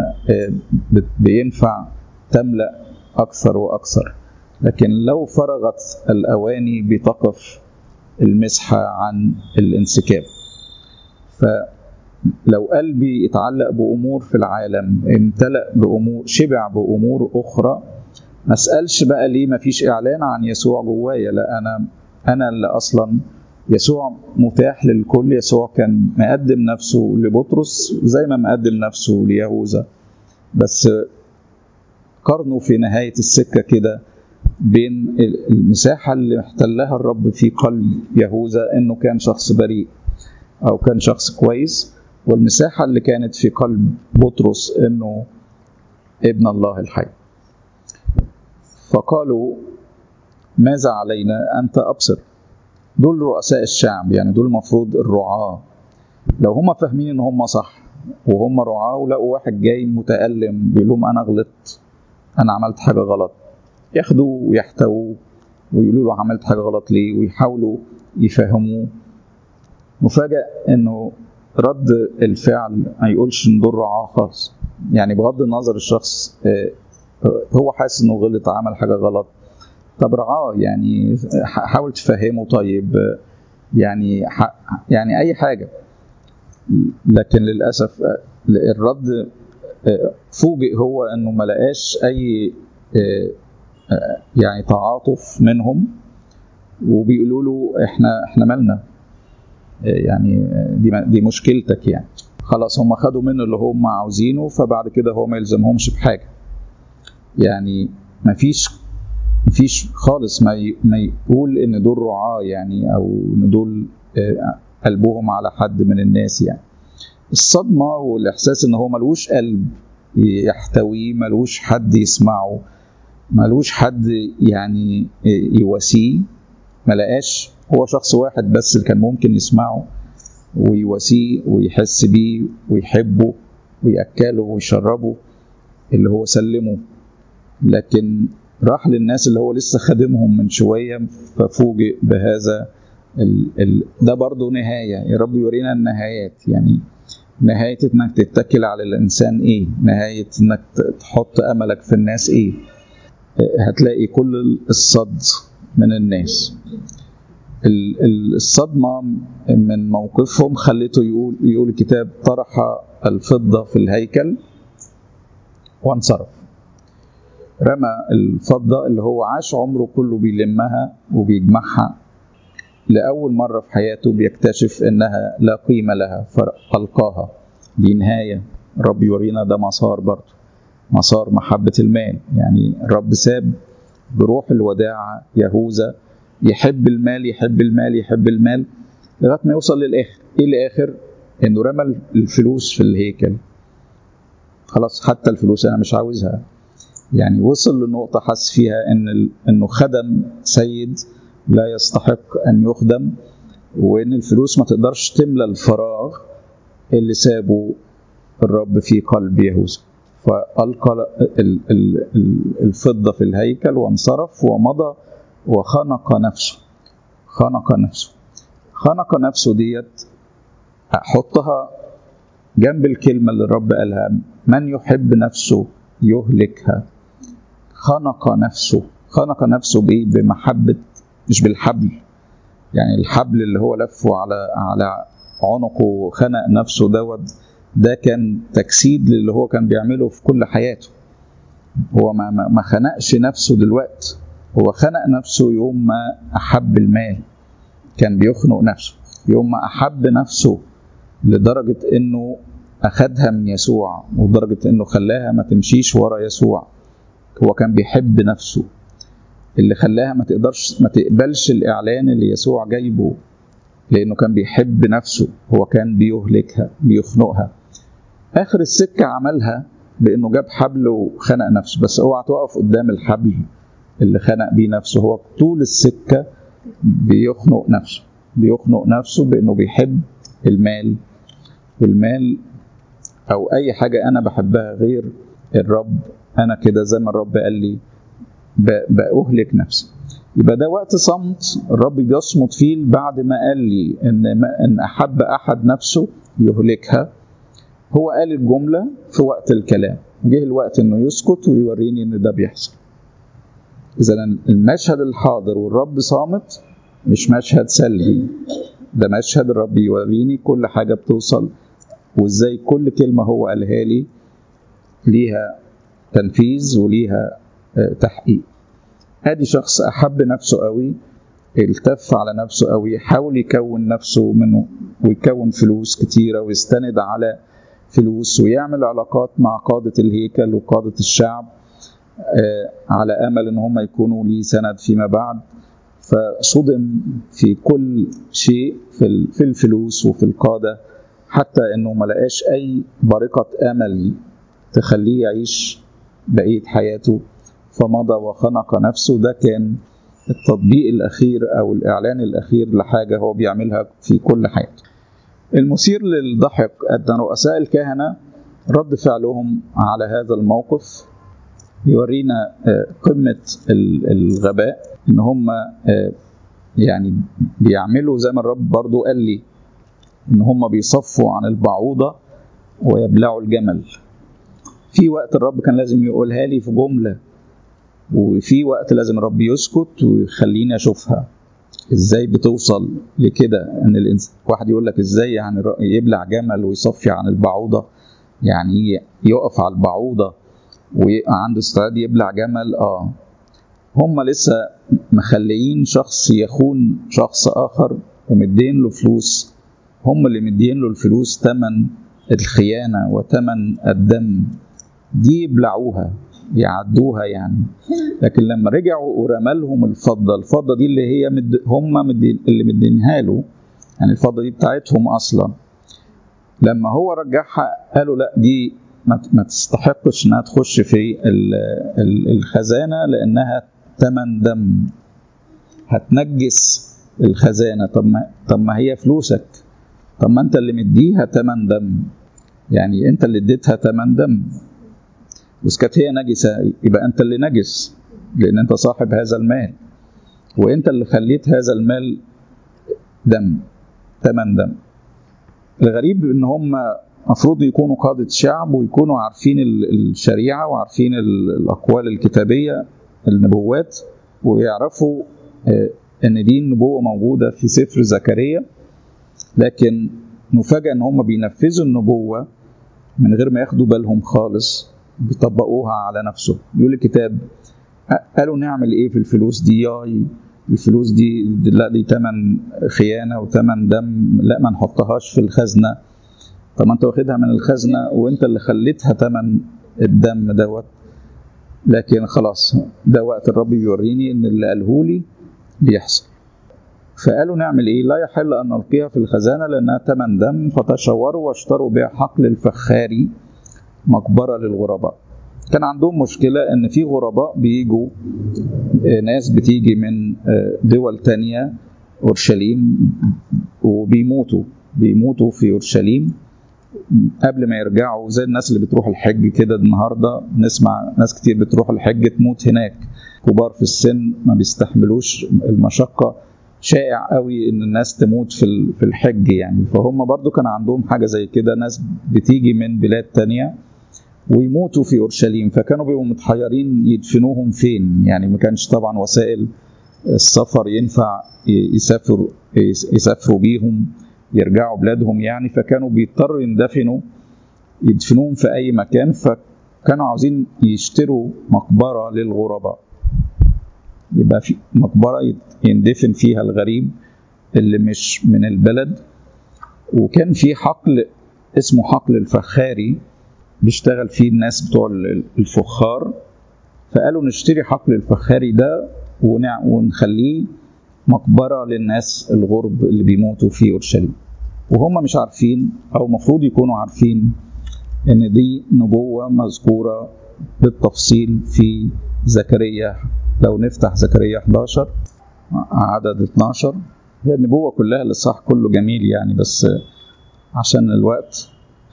بينفع تملأ أكثر وأكثر لكن لو فرغت الأواني بتقف المسحة عن الانسكاب فلو قلبي اتعلق بأمور في العالم امتلأ بأمور شبع بأمور أخرى ما اسألش بقى ليه ما فيش إعلان عن يسوع جوايا لا أنا أنا اللي أصلا يسوع متاح للكل يسوع كان مقدم نفسه لبطرس زي ما مقدم نفسه ليهوذا بس قارنوا في نهاية السكة كده بين المساحة اللي احتلها الرب في قلب يهوذا انه كان شخص بريء او كان شخص كويس والمساحة اللي كانت في قلب بطرس انه ابن الله الحي فقالوا ماذا علينا أنت أبصر دول رؤساء الشعب يعني دول المفروض الرعاة لو هم فاهمين ان هم صح وهم رعاه ولقوا واحد جاي متألم بيقول لهم انا غلطت انا عملت حاجه غلط ياخدوه ويحتووه ويقولوا له عملت حاجه غلط ليه ويحاولوا يفهموه مفاجأ انه رد الفعل ما يقولش ان دول رعاه خالص يعني بغض النظر الشخص هو حاسس انه غلط عمل حاجه غلط طب رعاه يعني حاول تفهمه طيب يعني يعني اي حاجه لكن للاسف الرد فوجئ هو انه ما لقاش اي يعني تعاطف منهم وبيقولوا له احنا احنا مالنا يعني دي دي مشكلتك يعني خلاص هم خدوا منه اللي هم عاوزينه فبعد كده هو ما يلزمهمش بحاجه يعني ما فيش مفيش خالص ما ما يقول ان دول رعاه يعني او ان دول قلبهم على حد من الناس يعني الصدمه والاحساس ان هو ملوش قلب يحتويه ملوش حد يسمعه ملوش حد يعني يواسيه ملقاش هو شخص واحد بس اللي كان ممكن يسمعه ويواسيه ويحس بيه ويحبه ويأكله ويشربه اللي هو سلمه لكن راح للناس اللي هو لسه خادمهم من شوية ففوجئ بهذا ال ال ده برضه نهاية يا رب يورينا النهايات يعني نهاية انك تتكل على الانسان ايه نهاية انك تحط املك في الناس ايه هتلاقي كل الصد من الناس الصدمة من موقفهم خليته يقول يقول الكتاب طرح الفضة في الهيكل وانصرف رمى الفضة اللي هو عاش عمره كله بيلمها وبيجمعها لأول مرة في حياته بيكتشف إنها لا قيمة لها فألقاها دي نهاية رب يورينا ده مسار برضه مسار محبة المال يعني الرب ساب بروح الوداعة يهوذا يحب المال يحب المال يحب المال لغاية ما يوصل للآخر إيه الآخر؟ إنه رمى الفلوس في الهيكل خلاص حتى الفلوس أنا مش عاوزها يعني وصل لنقطة حس فيها إن إنه خدم سيد لا يستحق أن يخدم وإن الفلوس ما تقدرش تملى الفراغ اللي سابه الرب في قلب يهوذا فألقى الفضة في الهيكل وانصرف ومضى وخنق نفسه خنق نفسه خنق نفسه ديت حطها جنب الكلمة اللي الرب قالها من يحب نفسه يهلكها خنق نفسه خنق نفسه بإيه؟ بمحبة مش بالحبل يعني الحبل اللي هو لفه على على عنقه وخنق نفسه دوت ده كان تجسيد للي هو كان بيعمله في كل حياته هو ما ما خنقش نفسه دلوقتي هو خنق نفسه يوم ما أحب المال كان بيخنق نفسه يوم ما أحب نفسه لدرجة إنه أخدها من يسوع ولدرجة إنه خلاها ما تمشيش ورا يسوع هو كان بيحب نفسه اللي خلاها ما تقدرش ما تقبلش الإعلان اللي يسوع جايبه لأنه كان بيحب نفسه هو كان بيهلكها بيخنقها آخر السكة عملها بإنه جاب حبل وخنق نفسه بس اوعى تقف قدام الحبل اللي خنق بيه نفسه هو طول السكة بيخنق نفسه بيخنق نفسه بإنه بيحب المال والمال أو أي حاجة أنا بحبها غير الرب أنا كده زي ما الرب قال لي بأهلك نفسي يبقى ده وقت صمت الرب بيصمت فيه بعد ما قال لي إن, ما إن أحب أحد نفسه يهلكها هو قال الجملة في وقت الكلام جه الوقت إنه يسكت ويوريني إن ده بيحصل إذا المشهد الحاضر والرب صامت مش مشهد سلبي ده مشهد الرب يوريني كل حاجة بتوصل وإزاي كل كلمة هو قالها لي ليها تنفيذ وليها تحقيق ادي شخص احب نفسه قوي التف على نفسه قوي حاول يكون نفسه منه ويكون فلوس كتيرة ويستند على فلوس ويعمل علاقات مع قادة الهيكل وقادة الشعب على أمل إن هم يكونوا ليه سند فيما بعد فصدم في كل شيء في الفلوس وفي القادة حتى إنه ما لقاش أي برقة أمل تخليه يعيش بقية حياته فمضى وخنق نفسه ده كان التطبيق الأخير أو الإعلان الأخير لحاجة هو بيعملها في كل حياته المثير للضحك أن رؤساء الكهنة رد فعلهم على هذا الموقف يورينا قمة الغباء إن هم يعني بيعملوا زي ما الرب برضو قال لي إن هم بيصفوا عن البعوضة ويبلعوا الجمل في وقت الرب كان لازم يقولها لي في جملة وفي وقت لازم الرب يسكت ويخليني أشوفها ازاي بتوصل لكده ان الانسان واحد يقول لك ازاي يعني يبلع جمل ويصفي عن البعوضه يعني يقف على البعوضه ويبقى عنده استعداد يبلع جمل اه هم لسه مخليين شخص يخون شخص اخر ومدين له فلوس هم اللي مدين له الفلوس تمن الخيانه وتمن الدم دي يبلعوها يعدوها يعني لكن لما رجعوا ورمى لهم الفضه الفضه دي اللي هي مد هم مد اللي مدينها له يعني الفضه دي بتاعتهم اصلا لما هو رجعها قالوا لا دي ما تستحقش انها تخش في الخزانه لانها ثمن دم هتنجس الخزانه طب ما طب ما هي فلوسك طب ما انت اللي مديها ثمن دم يعني انت اللي اديتها ثمن دم بس كانت هي نجسة يبقى أنت اللي نجس لأن أنت صاحب هذا المال وأنت اللي خليت هذا المال دم ثمن دم الغريب إن هم المفروض يكونوا قادة شعب ويكونوا عارفين الشريعة وعارفين الأقوال الكتابية النبوات ويعرفوا إن دي النبوة موجودة في سفر زكريا لكن نفاجأ إن هم بينفذوا النبوة من غير ما ياخدوا بالهم خالص بيطبقوها على نفسه يقول الكتاب قالوا نعمل ايه في الفلوس دي ياي الفلوس دي لا دي تمن خيانه وتمن دم لا ما نحطهاش في الخزنه طب ما انت واخدها من الخزنه وانت اللي خليتها تمن الدم دوت لكن خلاص ده وقت الرب بيوريني ان اللي قاله لي بيحصل فقالوا نعمل ايه لا يحل ان نلقيها في الخزانه لانها تمن دم فتشوروا واشتروا بها حقل الفخاري مقبره للغرباء كان عندهم مشكلة إن في غرباء بيجوا ناس بتيجي من دول تانية أورشليم وبيموتوا بيموتوا في أورشليم قبل ما يرجعوا زي الناس اللي بتروح الحج كده النهاردة نسمع ناس كتير بتروح الحج تموت هناك كبار في السن ما بيستحملوش المشقة شائع قوي ان الناس تموت في في الحج يعني فهم برضو كان عندهم حاجه زي كده ناس بتيجي من بلاد تانية ويموتوا في اورشليم فكانوا بيبقوا متحيرين يدفنوهم فين يعني ما كانش طبعا وسائل السفر ينفع يسافروا يسافروا بيهم يرجعوا بلادهم يعني فكانوا بيضطروا يندفنوا يدفنوهم في اي مكان فكانوا عاوزين يشتروا مقبره للغرباء يبقى في مقبره يندفن فيها الغريب اللي مش من البلد وكان في حقل اسمه حقل الفخاري بيشتغل فيه الناس بتوع الفخار فقالوا نشتري حقل الفخاري ده ونخليه مقبرة للناس الغرب اللي بيموتوا في أورشليم وهم مش عارفين أو مفروض يكونوا عارفين إن دي نبوة مذكورة بالتفصيل في زكريا لو نفتح زكريا 11 عدد 12 هي النبوة كلها الإصحاح كله جميل يعني بس عشان الوقت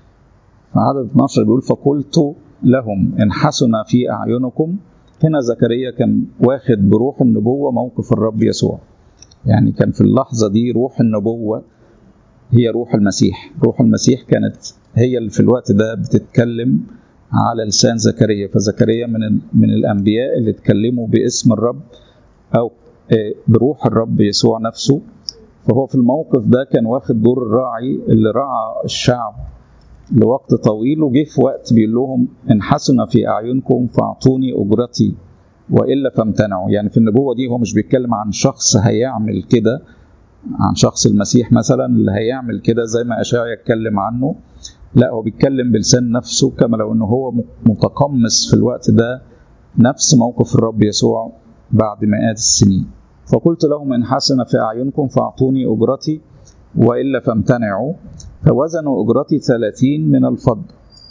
عدد 12 بيقول فقلت لهم إن حسن في أعينكم هنا زكريا كان واخد بروح النبوة موقف الرب يسوع يعني كان في اللحظة دي روح النبوة هي روح المسيح روح المسيح كانت هي اللي في الوقت ده بتتكلم على لسان زكريا فزكريا من من الانبياء اللي اتكلموا باسم الرب او بروح الرب يسوع نفسه فهو في الموقف ده كان واخد دور الراعي اللي رعى الشعب لوقت طويل وجه في وقت بيقول لهم ان حسن في اعينكم فاعطوني اجرتي والا فامتنعوا يعني في النبوه دي هو مش بيتكلم عن شخص هيعمل كده عن شخص المسيح مثلا اللي هيعمل كده زي ما اشعيا اتكلم عنه لا هو بيتكلم بلسان نفسه كما لو انه هو متقمص في الوقت ده نفس موقف الرب يسوع بعد مئات السنين فقلت لهم ان حسن في اعينكم فاعطوني اجرتي والا فامتنعوا فوزنوا اجرتي ثلاثين من الفضه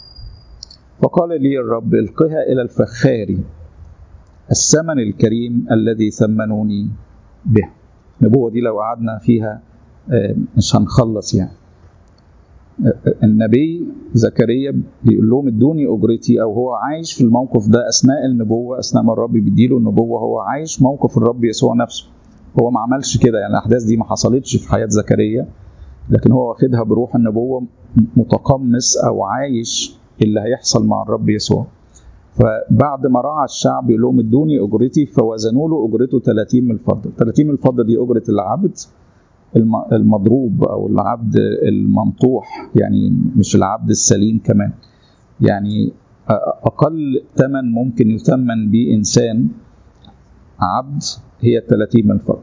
فقال لي الرب القها الى الفخار الثمن الكريم الذي ثمنوني به النبوه دي لو قعدنا فيها مش هنخلص يعني النبي زكريا بيقول لهم ادوني اجرتي او هو عايش في الموقف ده اثناء النبوه اثناء ما الرب بيديله النبوه هو عايش موقف الرب يسوع نفسه هو ما عملش كده يعني الاحداث دي ما حصلتش في حياه زكريا لكن هو واخدها بروح النبوه متقمص او عايش اللي هيحصل مع الرب يسوع فبعد ما رعى الشعب يقول لهم ادوني اجرتي فوزنوا له اجرته 30 من الفضه 30 من الفضه دي اجره العبد المضروب او العبد الممطوح يعني مش العبد السليم كمان يعني اقل ثمن ممكن يثمن به انسان عبد هي 30 من الفضه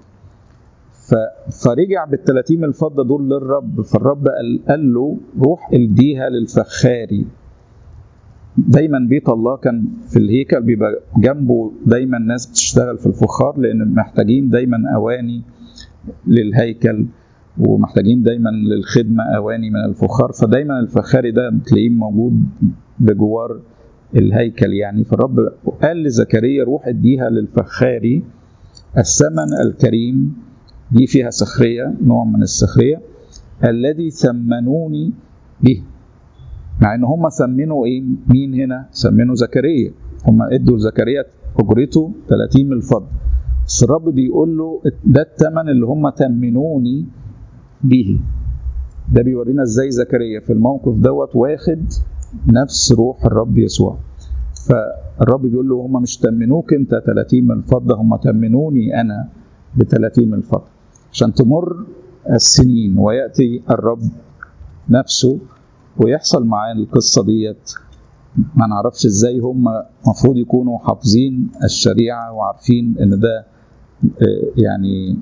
فرجع بال 30 من الفضه دول للرب فالرب قال, قال له روح اديها للفخاري دايما بيت الله كان في الهيكل بيبقى جنبه دايما ناس بتشتغل في الفخار لان محتاجين دايما اواني للهيكل ومحتاجين دايما للخدمة أواني من الفخار فدايما الفخاري ده تلاقيه موجود بجوار الهيكل يعني فالرب قال لزكريا روح اديها للفخاري الثمن الكريم دي فيها سخرية نوع من السخرية الذي ثمنوني به مع ان هم ثمنوا ايه مين هنا ثمنوا زكريا هم ادوا لزكريا اجرته 30 من الفضل بس الرب بيقول له ده الثمن اللي هم تمنوني به ده بيورينا ازاي زكريا في الموقف دوت واخد نفس روح الرب يسوع فالرب بيقول له هم مش تمنوك انت 30 من الفضه هم تمنوني انا ب 30 من الفضه عشان تمر السنين وياتي الرب نفسه ويحصل معاه القصه ديت ما نعرفش ازاي هم المفروض يكونوا حافظين الشريعه وعارفين ان ده يعني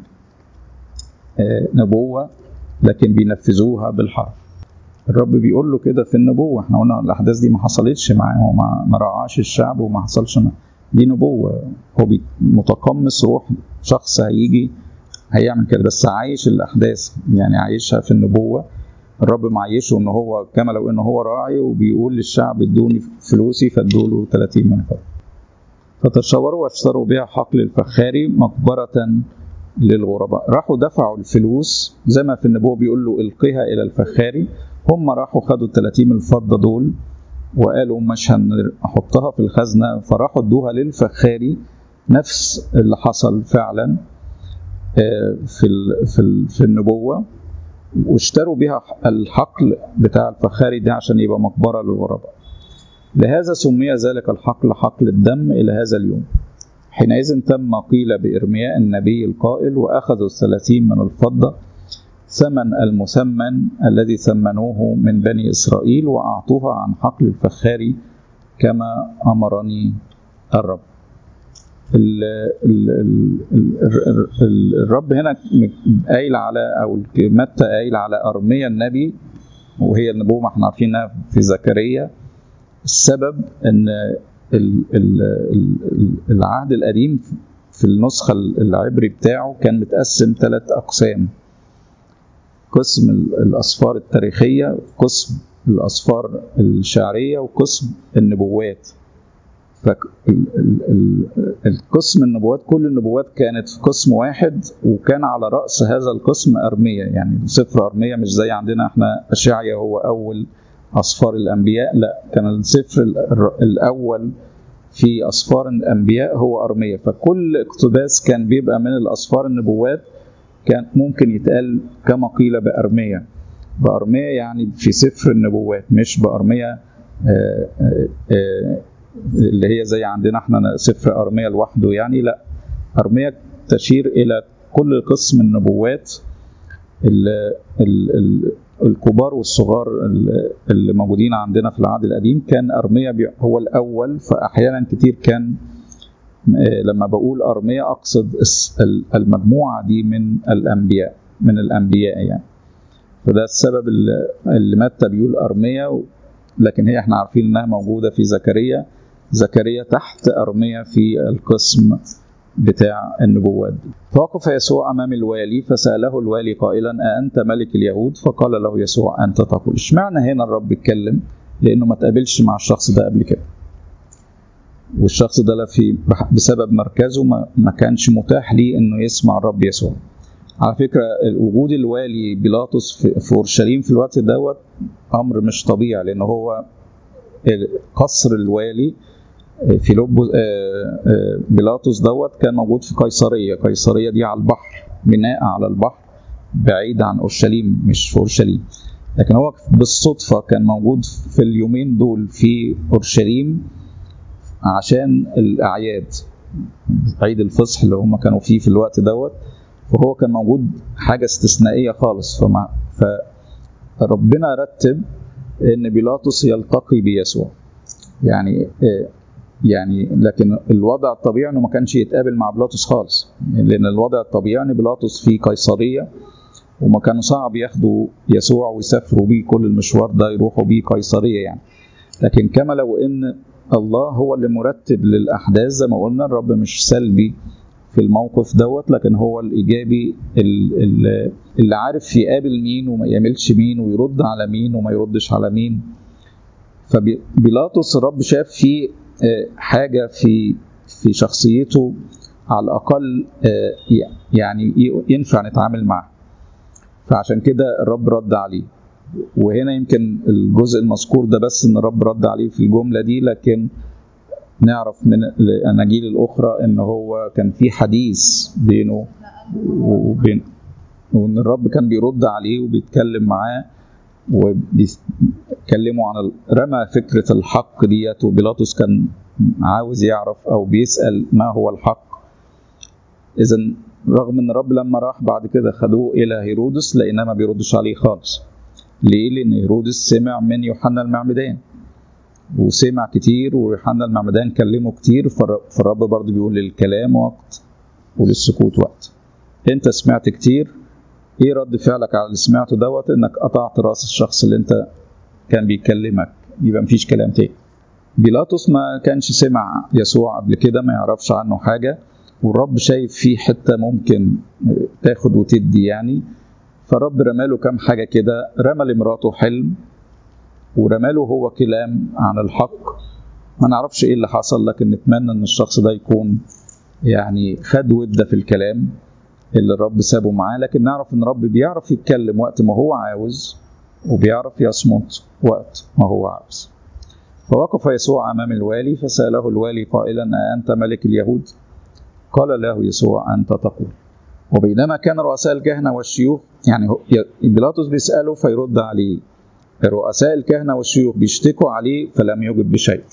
نبوه لكن بينفذوها بالحرف الرب بيقول له كده في النبوه احنا قلنا الاحداث دي ما حصلتش معاه وما ما رعاش الشعب وما حصلش معاه دي نبوه هو متقمص روح شخص هيجي هيعمل كده بس عايش الاحداث يعني عايشها في النبوه الرب معيشه ان هو كما لو ان هو راعي وبيقول للشعب ادوني فلوسي فادوا له 30 من فضل فتشاوروا واشتروا بها حقل الفخاري مقبرة للغرباء راحوا دفعوا الفلوس زي ما في النبوة بيقول له القها إلى الفخاري هم راحوا خدوا ال 30 من الفضة دول وقالوا مش هنحطها في الخزنة فراحوا ادوها للفخاري نفس اللي حصل فعلا في في في النبوة واشتروا بها الحقل بتاع الفخاري ده عشان يبقى مقبرة للغرباء لهذا سمي ذلك الحقل حقل الدم إلى هذا اليوم حينئذ تم قيل بإرمياء النبي القائل وأخذوا الثلاثين من الفضة ثمن المثمن الذي ثمنوه من بني إسرائيل وأعطوها عن حقل الفخاري كما أمرني الرب ال ال ال الرب هنا قايل على او متى قايل على ارميا النبي وهي النبوه ما احنا عارفينها في زكريا السبب ان العهد القديم في النسخه العبري بتاعه كان متقسم ثلاث اقسام قسم الاسفار التاريخيه قسم الاسفار الشعريه وقسم النبوات فالقسم النبوات كل النبوات كانت في قسم واحد وكان على رأس هذا القسم أرمية يعني سفر أرمية مش زي عندنا احنا أشعيا هو أول أسفار الأنبياء لا كان السفر الأول في أسفار الأنبياء هو أرمية فكل اقتباس كان بيبقى من الأسفار النبوات كان ممكن يتقال كما قيل بأرمية بأرمية يعني في سفر النبوات مش بأرمية آآ آآ اللي هي زي عندنا احنا سفر أرمية لوحده يعني لا أرمية تشير إلى كل قسم النبوات ال ال ال الكبار والصغار اللي موجودين عندنا في العهد القديم كان أرمية هو الأول فأحيانا كتير كان لما بقول أرمية أقصد المجموعة دي من الأنبياء من الأنبياء يعني فده السبب اللي متى بيقول أرمية لكن هي احنا عارفين انها موجودة في زكريا زكريا تحت أرمية في القسم بتاع النبوات دي فوقف يسوع أمام الوالي فسأله الوالي قائلا أأنت ملك اليهود فقال له يسوع أنت تقول اشمعنى هنا الرب اتكلم لأنه ما تقابلش مع الشخص ده قبل كده والشخص ده في بسبب مركزه ما, ما كانش متاح ليه انه يسمع الرب يسوع على فكرة وجود الوالي بيلاطس في أورشليم في الوقت دوت أمر مش طبيعي لأن هو قصر الوالي في لب بيلاطس دوت كان موجود في قيصرية قيصرية دي على البحر بناء على البحر بعيد عن أورشليم مش في أورشليم لكن هو بالصدفة كان موجود في اليومين دول في أورشليم عشان الأعياد عيد الفصح اللي هم كانوا فيه في الوقت دوت وهو كان موجود حاجة استثنائية خالص فمع فربنا رتب إن بيلاطس يلتقي بيسوع يعني يعني لكن الوضع الطبيعي انه ما كانش يتقابل مع بيلاطس خالص لان الوضع الطبيعي ان بيلاطس في قيصريه وما كانوا صعب ياخدوا يسوع ويسافروا بيه كل المشوار ده يروحوا بيه قيصريه يعني لكن كما لو ان الله هو اللي مرتب للاحداث زي ما قلنا الرب مش سلبي في الموقف دوت لكن هو الايجابي اللي عارف يقابل مين وما يعملش مين ويرد على مين وما يردش على مين فبيلاطس الرب شاف فيه حاجه في في شخصيته على الاقل يعني ينفع نتعامل معها فعشان كده الرب رد عليه وهنا يمكن الجزء المذكور ده بس ان الرب رد عليه في الجمله دي لكن نعرف من الاناجيل الاخرى ان هو كان في حديث بينه وبين وان الرب كان بيرد عليه وبيتكلم معاه وبيتكلموا عن رمى فكره الحق ديت وبيلاطس كان عاوز يعرف او بيسال ما هو الحق اذا رغم ان الرب لما راح بعد كده خدوه الى هيرودس لقيناه ما بيردش عليه خالص ليه لان هيرودس سمع من يوحنا المعمدان وسمع كتير ويوحنا المعمدان كلمه كتير فالرب برضه بيقول للكلام وقت وللسكوت وقت انت سمعت كتير ايه رد فعلك على اللي سمعته دوت انك قطعت راس الشخص اللي انت كان بيكلمك يبقى مفيش كلام تاني بيلاطس ما كانش سمع يسوع قبل كده ما يعرفش عنه حاجه والرب شايف فيه حته ممكن تاخد وتدي يعني فالرب رماله كام حاجه كده رمى لمراته حلم ورماله هو كلام عن الحق ما نعرفش ايه اللي حصل لكن نتمنى ان الشخص ده يكون يعني خد وده في الكلام اللي الرب سابه معاه لكن نعرف ان الرب بيعرف يتكلم وقت ما هو عاوز وبيعرف يصمت وقت ما هو عاوز فوقف يسوع امام الوالي فساله الوالي قائلا أأنت ملك اليهود قال له يسوع أنت تقول وبينما كان رؤساء الكهنة والشيوخ يعني بيلاطس بيسأله فيرد عليه رؤساء الكهنة والشيوخ بيشتكوا عليه فلم يجب بشيء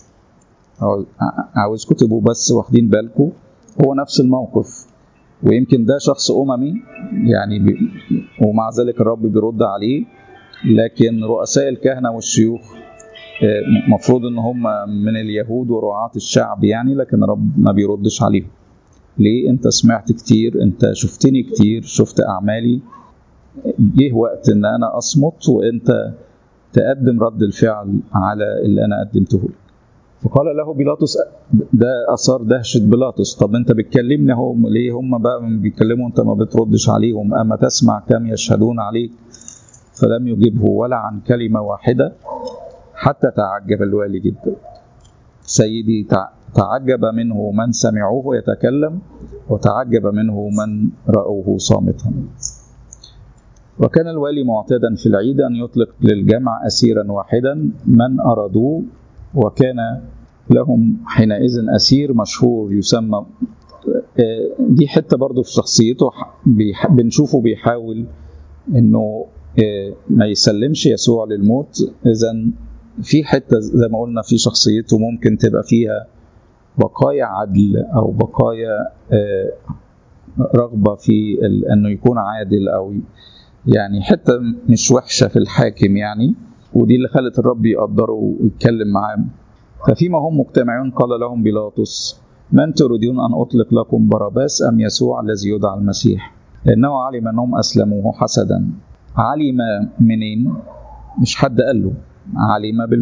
عاوزكم تبقوا بس واخدين بالكم هو نفس الموقف ويمكن ده شخص أممي يعني بي ومع ذلك الرب بيرد عليه لكن رؤساء الكهنة والشيوخ مفروض ان هم من اليهود ورعاة الشعب يعني لكن الرب ما بيردش عليهم ليه انت سمعت كتير انت شفتني كتير شفت اعمالي جه وقت ان انا اصمت وانت تقدم رد الفعل على اللي انا قدمته لك فقال له بيلاطس ده اثار دهشه بيلاطس طب انت بتكلمني هم ليه هم بقى بيتكلموا انت ما بتردش عليهم اما تسمع كم يشهدون عليك فلم يجبه ولا عن كلمه واحده حتى تعجب الوالي جدا سيدي تعجب منه من سمعوه يتكلم وتعجب منه من رأوه صامتا وكان الوالي معتادا في العيد أن يطلق للجمع أسيرا واحدا من أرادوه وكان لهم حينئذ أسير مشهور يسمى دي حتة برضو في شخصيته بنشوفه بيحاول أنه ما يسلمش يسوع للموت إذا في حتة زي ما قلنا في شخصيته ممكن تبقى فيها بقايا عدل أو بقايا رغبة في أنه يكون عادل أو يعني حتة مش وحشة في الحاكم يعني ودي اللي خلت الرب يقدره ويتكلم معاه ففيما هم مجتمعون قال لهم بيلاطس من تريدون أن أطلق لكم باراباس أم يسوع الذي يدعى المسيح لأنه علم أنهم أسلموه حسدا علم منين مش حد قال له علم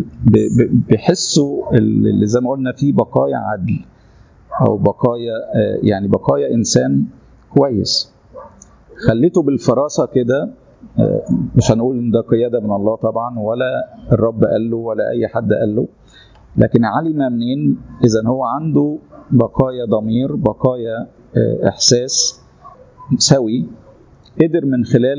بحسه اللي زي ما قلنا فيه بقايا عدل او بقايا يعني بقايا انسان كويس خليته بالفراسه كده مش هنقول ان ده قياده من الله طبعا ولا الرب قال له ولا اي حد قال له لكن علم منين اذا هو عنده بقايا ضمير بقايا احساس سوي قدر من خلال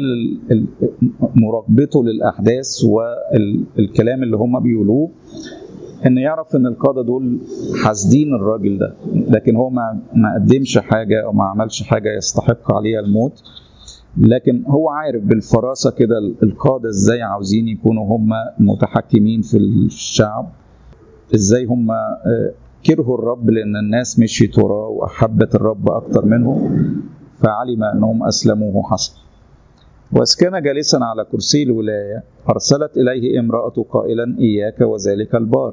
مراقبته للأحداث والكلام اللي هم بيقولوه ان يعرف ان القاده دول حاسدين الراجل ده لكن هو ما ما قدمش حاجه او ما عملش حاجه يستحق عليها الموت لكن هو عارف بالفراسه كده القاده ازاي عاوزين يكونوا هم متحكمين في الشعب ازاي هم كرهوا الرب لان الناس مشيت وراه واحبت الرب اكتر منهم فعلم انهم اسلموه حسب وإذ كان جالسا على كرسي الولاية أرسلت إليه امرأة قائلا إياك وذلك البار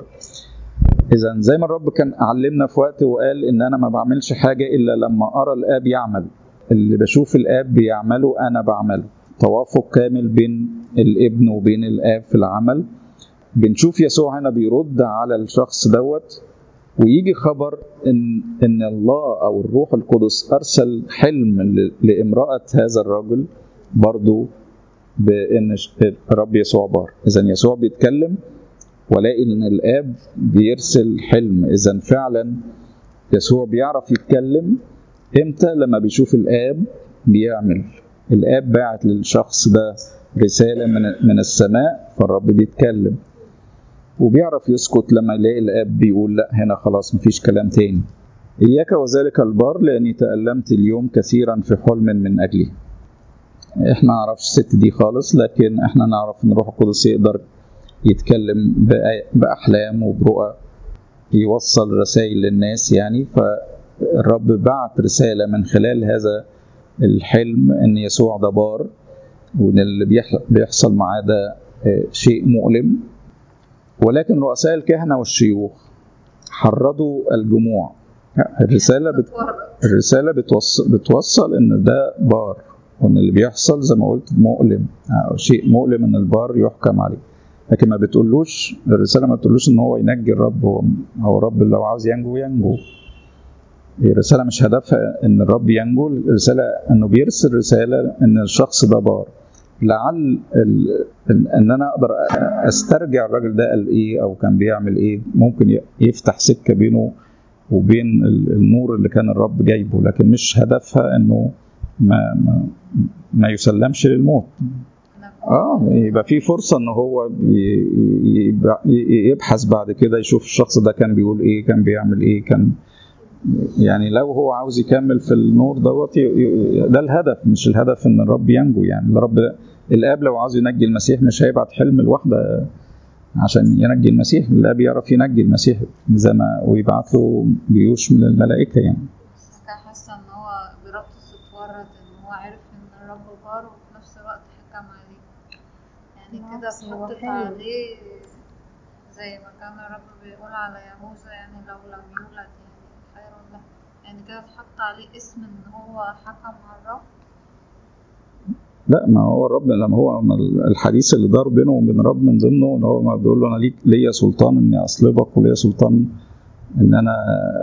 إذا زي ما الرب كان علمنا في وقت وقال إن أنا ما بعملش حاجة إلا لما أرى الآب يعمل اللي بشوف الآب بيعمله أنا بعمله توافق كامل بين الابن وبين الآب في العمل بنشوف يسوع هنا بيرد على الشخص دوت ويجي خبر ان ان الله او الروح القدس ارسل حلم لامراه هذا الرجل برضو بان الرب يسوع بار اذا يسوع بيتكلم ولاقي ان الاب بيرسل حلم اذا فعلا يسوع بيعرف يتكلم امتى لما بيشوف الاب بيعمل الاب باعت للشخص ده رساله من من السماء فالرب بيتكلم وبيعرف يسكت لما يلاقي الاب بيقول لا هنا خلاص مفيش كلام تاني اياك وذلك البار لاني تالمت اليوم كثيرا في حلم من اجله احنا ما نعرفش الست دي خالص لكن احنا نعرف ان الروح القدس يقدر يتكلم باحلام وبرؤى يوصل رسائل للناس يعني فالرب بعت رساله من خلال هذا الحلم ان يسوع ده بار وان اللي بيحصل معاه ده شيء مؤلم ولكن رؤساء الكهنه والشيوخ حرضوا الجموع الرساله بت... الرساله بتوصل بتوصل ان ده بار وان اللي بيحصل زي ما قلت مؤلم أو شيء مؤلم ان البار يحكم عليه لكن ما بتقولوش الرساله ما بتقولوش ان هو ينجي الرب هو هو الرب لو عاوز ينجو ينجو الرساله مش هدفها ان الرب ينجو الرساله انه بيرسل رساله ان الشخص ده بار لعل ال... ان انا اقدر استرجع الراجل ده قال ايه او كان بيعمل ايه ممكن يفتح سكه بينه وبين النور اللي كان الرب جايبه لكن مش هدفها انه ما ما, ما يسلمش للموت اه يبقى في فرصه ان هو يبحث بعد كده يشوف الشخص ده كان بيقول ايه كان بيعمل ايه كان يعني لو هو عاوز يكمل في النور دوت ده الهدف مش الهدف ان الرب ينجو يعني الرب الاب لو عاوز ينجي المسيح مش هيبعت حلم لوحده عشان ينجي المسيح الاب يعرف ينجي المسيح زي ما ويبعت له جيوش من الملائكه يعني بس كان حاسه ان هو بربطه اتورط ان هو عرف ان الرب بار وفي نفس الوقت حكم عليه يعني كده اتحطت عليه زي ما كان الرب بيقول على يهوذا يعني لو لم يولد يعني خير له يعني كده اتحط عليه اسم ان هو حكم على الرب لا ما هو الرب لما هو الحديث اللي دار بينه وبين الرب من ضمنه ان هو ما بيقول له انا ليك ليا سلطان اني اصلبك وليا سلطان ان انا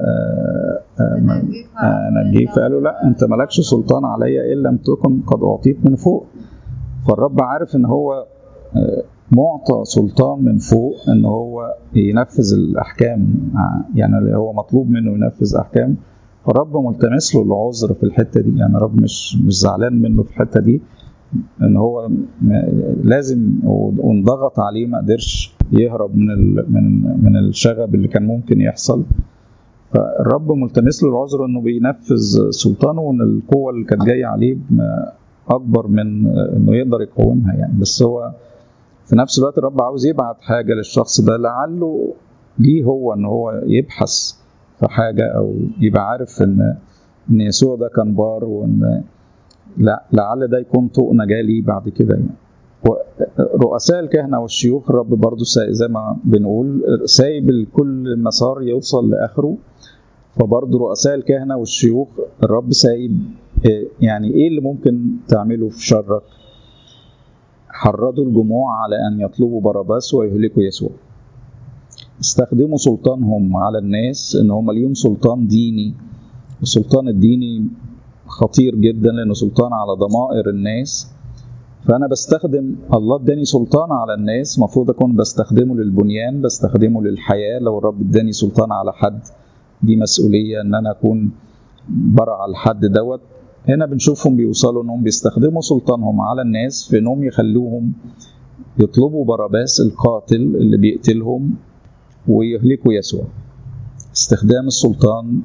انجيك فقال له لا انت مالكش سلطان عليا ان لم تكن قد اعطيت من فوق فالرب عارف ان هو معطى سلطان من فوق ان هو ينفذ الاحكام يعني هو مطلوب منه ينفذ احكام فالرب ملتمس له العذر في الحته دي يعني الرب مش مش زعلان منه في الحته دي ان هو لازم وانضغط عليه ما قدرش يهرب من من من الشغب اللي كان ممكن يحصل فالرب ملتمس له العذر انه بينفذ سلطانه وان القوه اللي كانت جايه عليه اكبر من انه يقدر يقاومها يعني بس هو في نفس الوقت الرب عاوز يبعت حاجه للشخص ده لعله ليه هو ان هو يبحث في حاجه او يبقى عارف ان ان يسوع ده كان بار وان لعل ده يكون طوق نجاه ليه بعد كده يعني رؤساء الكهنه والشيوخ الرب برضو زي ما بنقول سايب الكل مسار يوصل لاخره فبرضه رؤساء الكهنه والشيوخ الرب سايب يعني ايه اللي ممكن تعمله في شرك حرضوا الجموع على ان يطلبوا باراباس ويهلكوا يسوع استخدموا سلطانهم على الناس ان هم ليهم سلطان ديني السلطان الديني خطير جدا لانه سلطان على ضمائر الناس فانا بستخدم الله اداني سلطان على الناس المفروض اكون بستخدمه للبنيان بستخدمه للحياه لو الرب اداني سلطان على حد دي مسؤوليه ان انا اكون برعى الحد دوت هنا بنشوفهم بيوصلوا انهم بيستخدموا سلطانهم على الناس في انهم يخلوهم يطلبوا باراباس القاتل اللي بيقتلهم ويهلكوا يسوع استخدام السلطان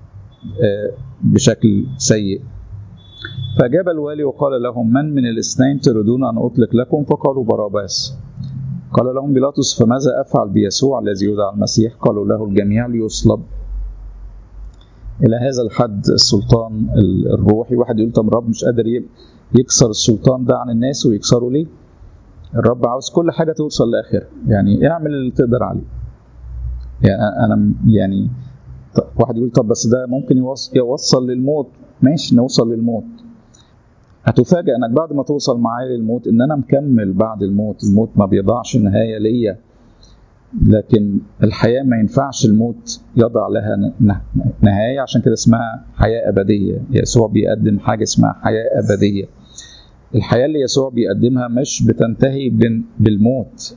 بشكل سيء فأجاب الوالي وقال لهم من من الاثنين تريدون أن أطلق لكم فقالوا باراباس قال لهم بيلاطس فماذا أفعل بيسوع الذي يدعى المسيح قالوا له الجميع ليصلب إلى هذا الحد السلطان الروحي واحد يقول طب رب مش قادر يكسر السلطان ده عن الناس ويكسره ليه الرب عاوز كل حاجة توصل لآخر يعني اعمل اللي تقدر عليه يعني أنا يعني واحد يقول طب بس ده ممكن يوصل للموت ماشي نوصل للموت هتفاجئ انك بعد ما توصل معايا للموت ان انا مكمل بعد الموت الموت ما بيضعش نهايه ليا لكن الحياه ما ينفعش الموت يضع لها نهايه عشان كده اسمها حياه ابديه يسوع بيقدم حاجه اسمها حياه ابديه الحياه اللي يسوع بيقدمها مش بتنتهي بالموت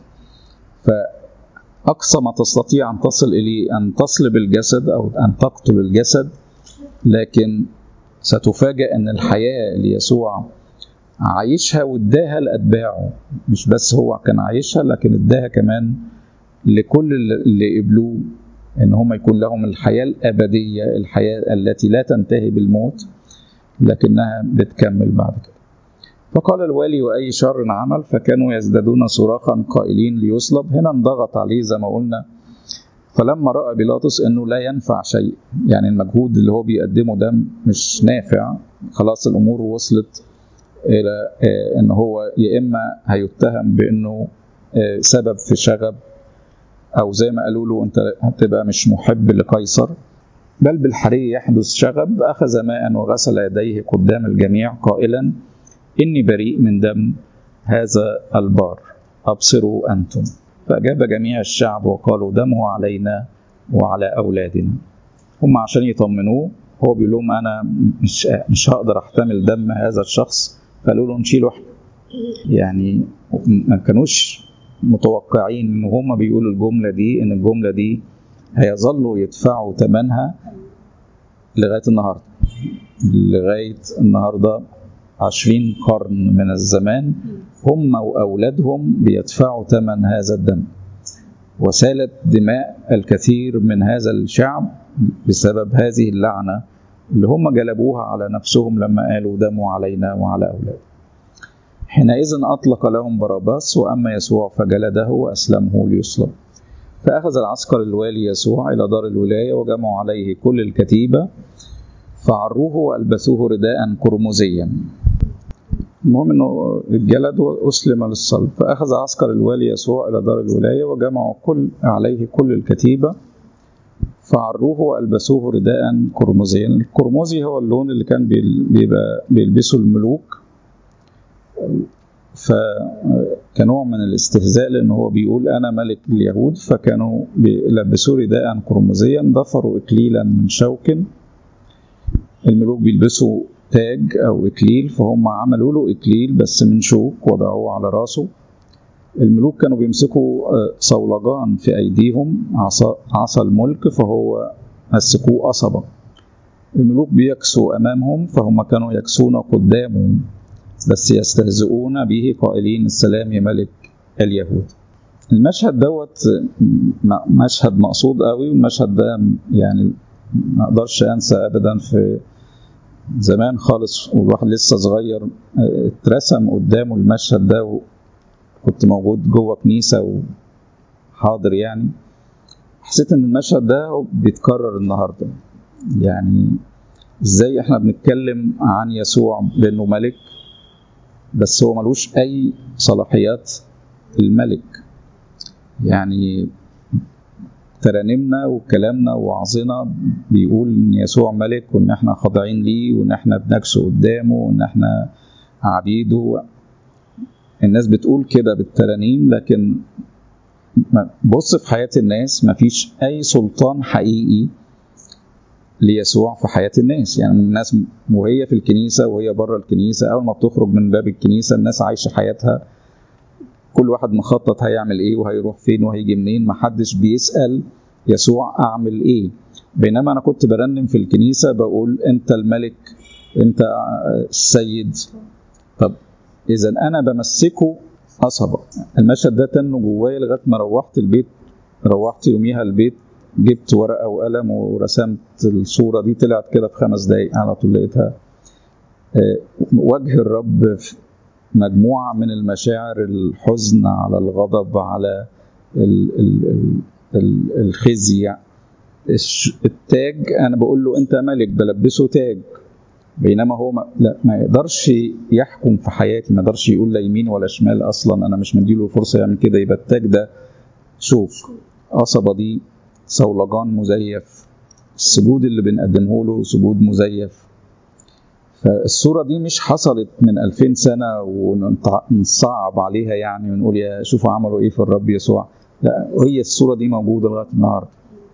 فاقصى ما تستطيع ان تصل اليه ان تصلب الجسد او ان تقتل الجسد لكن ستفاجأ ان الحياه اللي يسوع عايشها واداها لاتباعه مش بس هو كان عايشها لكن اداها كمان لكل اللي قبلوه ان هم يكون لهم الحياه الابديه الحياه التي لا تنتهي بالموت لكنها بتكمل بعد كده فقال الوالي واي شر عمل فكانوا يزدادون صراخا قائلين ليصلب هنا انضغط عليه زي ما قلنا فلما راى بيلاطس انه لا ينفع شيء يعني المجهود اللي هو بيقدمه ده مش نافع خلاص الامور وصلت الى ان هو يا اما هيتهم بانه سبب في شغب او زي ما قالوا له انت هتبقى مش محب لقيصر بل بالحري يحدث شغب اخذ ماء وغسل يديه قدام الجميع قائلا اني بريء من دم هذا البار ابصروا انتم فأجاب جميع الشعب وقالوا دمه علينا وعلى أولادنا هم عشان يطمنوه هو بيقول لهم أنا مش مش هقدر أحتمل دم هذا الشخص فقالوا له نشيله إحنا يعني ما كانوش متوقعين إن هم بيقولوا الجملة دي إن الجملة دي هيظلوا يدفعوا ثمنها لغاية النهاردة لغاية النهاردة عشرين قرن من الزمان هم وأولادهم بيدفعوا ثمن هذا الدم وسالت دماء الكثير من هذا الشعب بسبب هذه اللعنة اللي هم جلبوها على نفسهم لما قالوا دموا علينا وعلى أولادنا حينئذ أطلق لهم باراباس وأما يسوع فجلده وأسلمه ليصلب فأخذ العسكر الوالي يسوع إلى دار الولاية وجمعوا عليه كل الكتيبة فعروه وألبسوه رداء قرمزيا المهم انه اتجلد واسلم للصلب فاخذ عسكر الوالي يسوع الى دار الولايه وجمعوا كل عليه كل الكتيبه فعروه والبسوه رداء قرمزيا القرمزي هو اللون اللي كان بيبقى بيلبسه الملوك فكنوع من الاستهزاء لان هو بيقول انا ملك اليهود فكانوا بيلبسوه رداء قرمزيا ضفروا اكليلا من شوك الملوك بيلبسوا تاج او اكليل فهم عملوا له اكليل بس من شوك وضعوه على راسه الملوك كانوا بيمسكوا صولجان في ايديهم عصا عصا الملك فهو مسكوه قصبه الملوك بيكسوا امامهم فهم كانوا يكسون قدامهم بس يستهزئون به قائلين السلام يا ملك اليهود المشهد دوت مشهد مقصود قوي والمشهد ده يعني ما اقدرش انسى ابدا في زمان خالص والواحد لسه صغير اترسم قدامه المشهد ده وكنت موجود جوه كنيسة وحاضر يعني حسيت ان المشهد ده بيتكرر النهاردة يعني ازاي احنا بنتكلم عن يسوع بانه ملك بس هو ملوش اي صلاحيات الملك يعني ترانيمنا وكلامنا ووعظنا بيقول ان يسوع ملك وان احنا خاضعين ليه وان احنا بنكسو قدامه وان احنا عبيده الناس بتقول كده بالترانيم لكن بص في حياة الناس مفيش أي سلطان حقيقي ليسوع في حياة الناس يعني الناس وهي في الكنيسة وهي بره الكنيسة أول ما بتخرج من باب الكنيسة الناس عايشة حياتها كل واحد مخطط هيعمل ايه وهيروح فين وهيجي منين محدش بيسأل يسوع اعمل ايه بينما انا كنت برنم في الكنيسة بقول انت الملك انت السيد طب اذا انا بمسكه قصبه المشهد ده تنه جوايا لغايه ما روحت البيت روحت يوميها البيت جبت ورقه وقلم ورسمت الصوره دي طلعت كده في خمس دقايق على طول لقيتها وجه الرب في مجموعه من المشاعر الحزن على الغضب على ال ال ال الخزي التاج انا بقول له انت ملك بلبسه تاج بينما هو ما, لا ما يقدرش يحكم في حياتي ما يقدرش يقول لا يمين ولا شمال اصلا انا مش مديله الفرصه يعمل كده يبقى التاج ده شوف قصبه دي صولجان مزيف السجود اللي بنقدمه له سجود مزيف فالصورة دي مش حصلت من 2000 سنة ونصعب عليها يعني ونقول يا شوفوا عملوا ايه في الرب يسوع لا هي الصورة دي موجودة لغاية النهاردة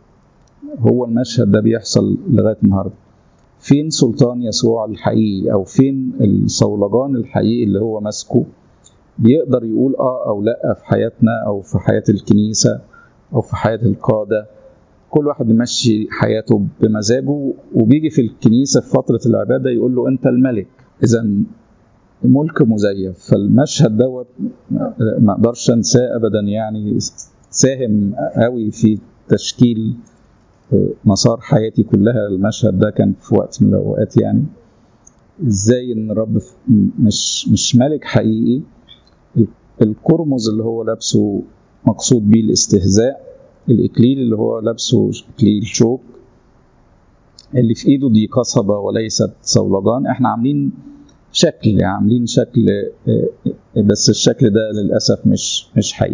هو المشهد ده بيحصل لغاية النهاردة فين سلطان يسوع الحقيقي او فين الصولجان الحقيقي اللي هو ماسكه بيقدر يقول اه او لا في حياتنا او في حياة الكنيسة او في حياة القادة كل واحد بيمشي حياته بمزاجه وبيجي في الكنيسة في فترة العبادة يقول له أنت الملك إذا ملك مزيف فالمشهد دوت ما اقدرش انساه ابدا يعني ساهم قوي في تشكيل مسار حياتي كلها المشهد ده كان في وقت من الاوقات يعني ازاي ان الرب مش مش ملك حقيقي القرمز اللي هو لابسه مقصود بيه الاستهزاء الاكليل اللي هو لابسه اكليل شوك اللي في ايده دي قصبه وليست صولجان احنا عاملين شكل يعني عاملين شكل بس الشكل ده للاسف مش مش حقيقي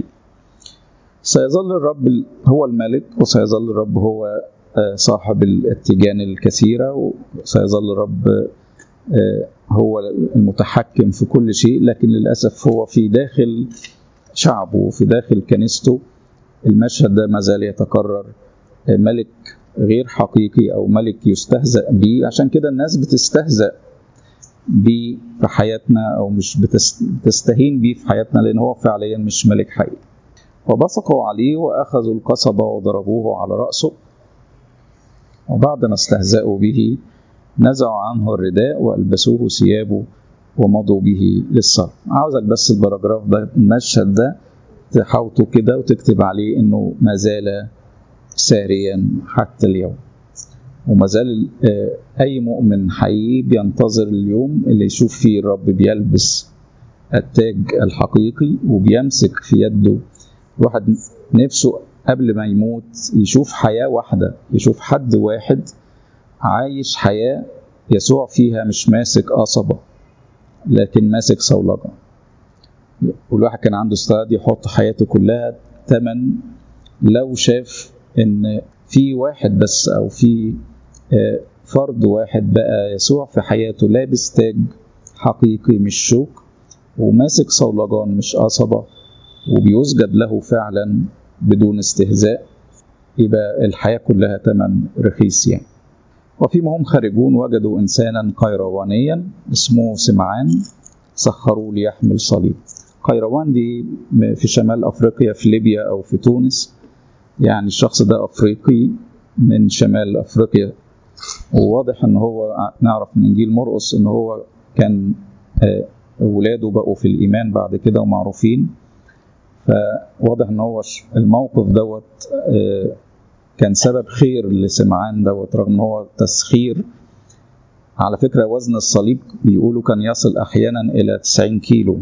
سيظل الرب هو الملك وسيظل الرب هو صاحب الاتجان الكثيرة وسيظل الرب هو المتحكم في كل شيء لكن للأسف هو في داخل شعبه وفي داخل كنيسته المشهد ده ما زال يتكرر ملك غير حقيقي أو ملك يستهزأ به عشان كده الناس بتستهزأ بيه في حياتنا أو مش بتستهين بيه في حياتنا لأن هو فعليا مش ملك حقيقي وبصقوا عليه وأخذوا القصبة وضربوه على رأسه وبعد ما استهزأوا به نزعوا عنه الرداء وألبسوه ثيابه ومضوا به للصلب عاوزك بس البراجراف ده المشهد ده تحوطه كده وتكتب عليه انه ما زال ساريا حتى اليوم وما زال اي مؤمن حقيقي بينتظر اليوم اللي يشوف فيه الرب بيلبس التاج الحقيقي وبيمسك في يده الواحد نفسه قبل ما يموت يشوف حياة واحدة يشوف حد واحد عايش حياة يسوع فيها مش ماسك قصبة لكن ماسك صولجة والواحد كان عنده استعداد يحط حياته كلها تمن لو شاف ان في واحد بس او في فرد واحد بقى يسوع في حياته لابس تاج حقيقي مش شوك وماسك صولجان مش قصبة وبيسجد له فعلا بدون استهزاء يبقى الحياة كلها تمن رخيص يعني وفيما هم خارجون وجدوا إنسانا قيروانيا اسمه سمعان سخروا ليحمل صليب قيروان دي في شمال أفريقيا في ليبيا أو في تونس يعني الشخص ده أفريقي من شمال أفريقيا وواضح ان هو نعرف من انجيل مرقس ان هو كان ولاده بقوا في الايمان بعد كده ومعروفين فواضح ان هو الموقف دوت كان سبب خير لسمعان دوت رغم ان هو تسخير على فكرة وزن الصليب بيقولوا كان يصل أحيانا إلى 90 كيلو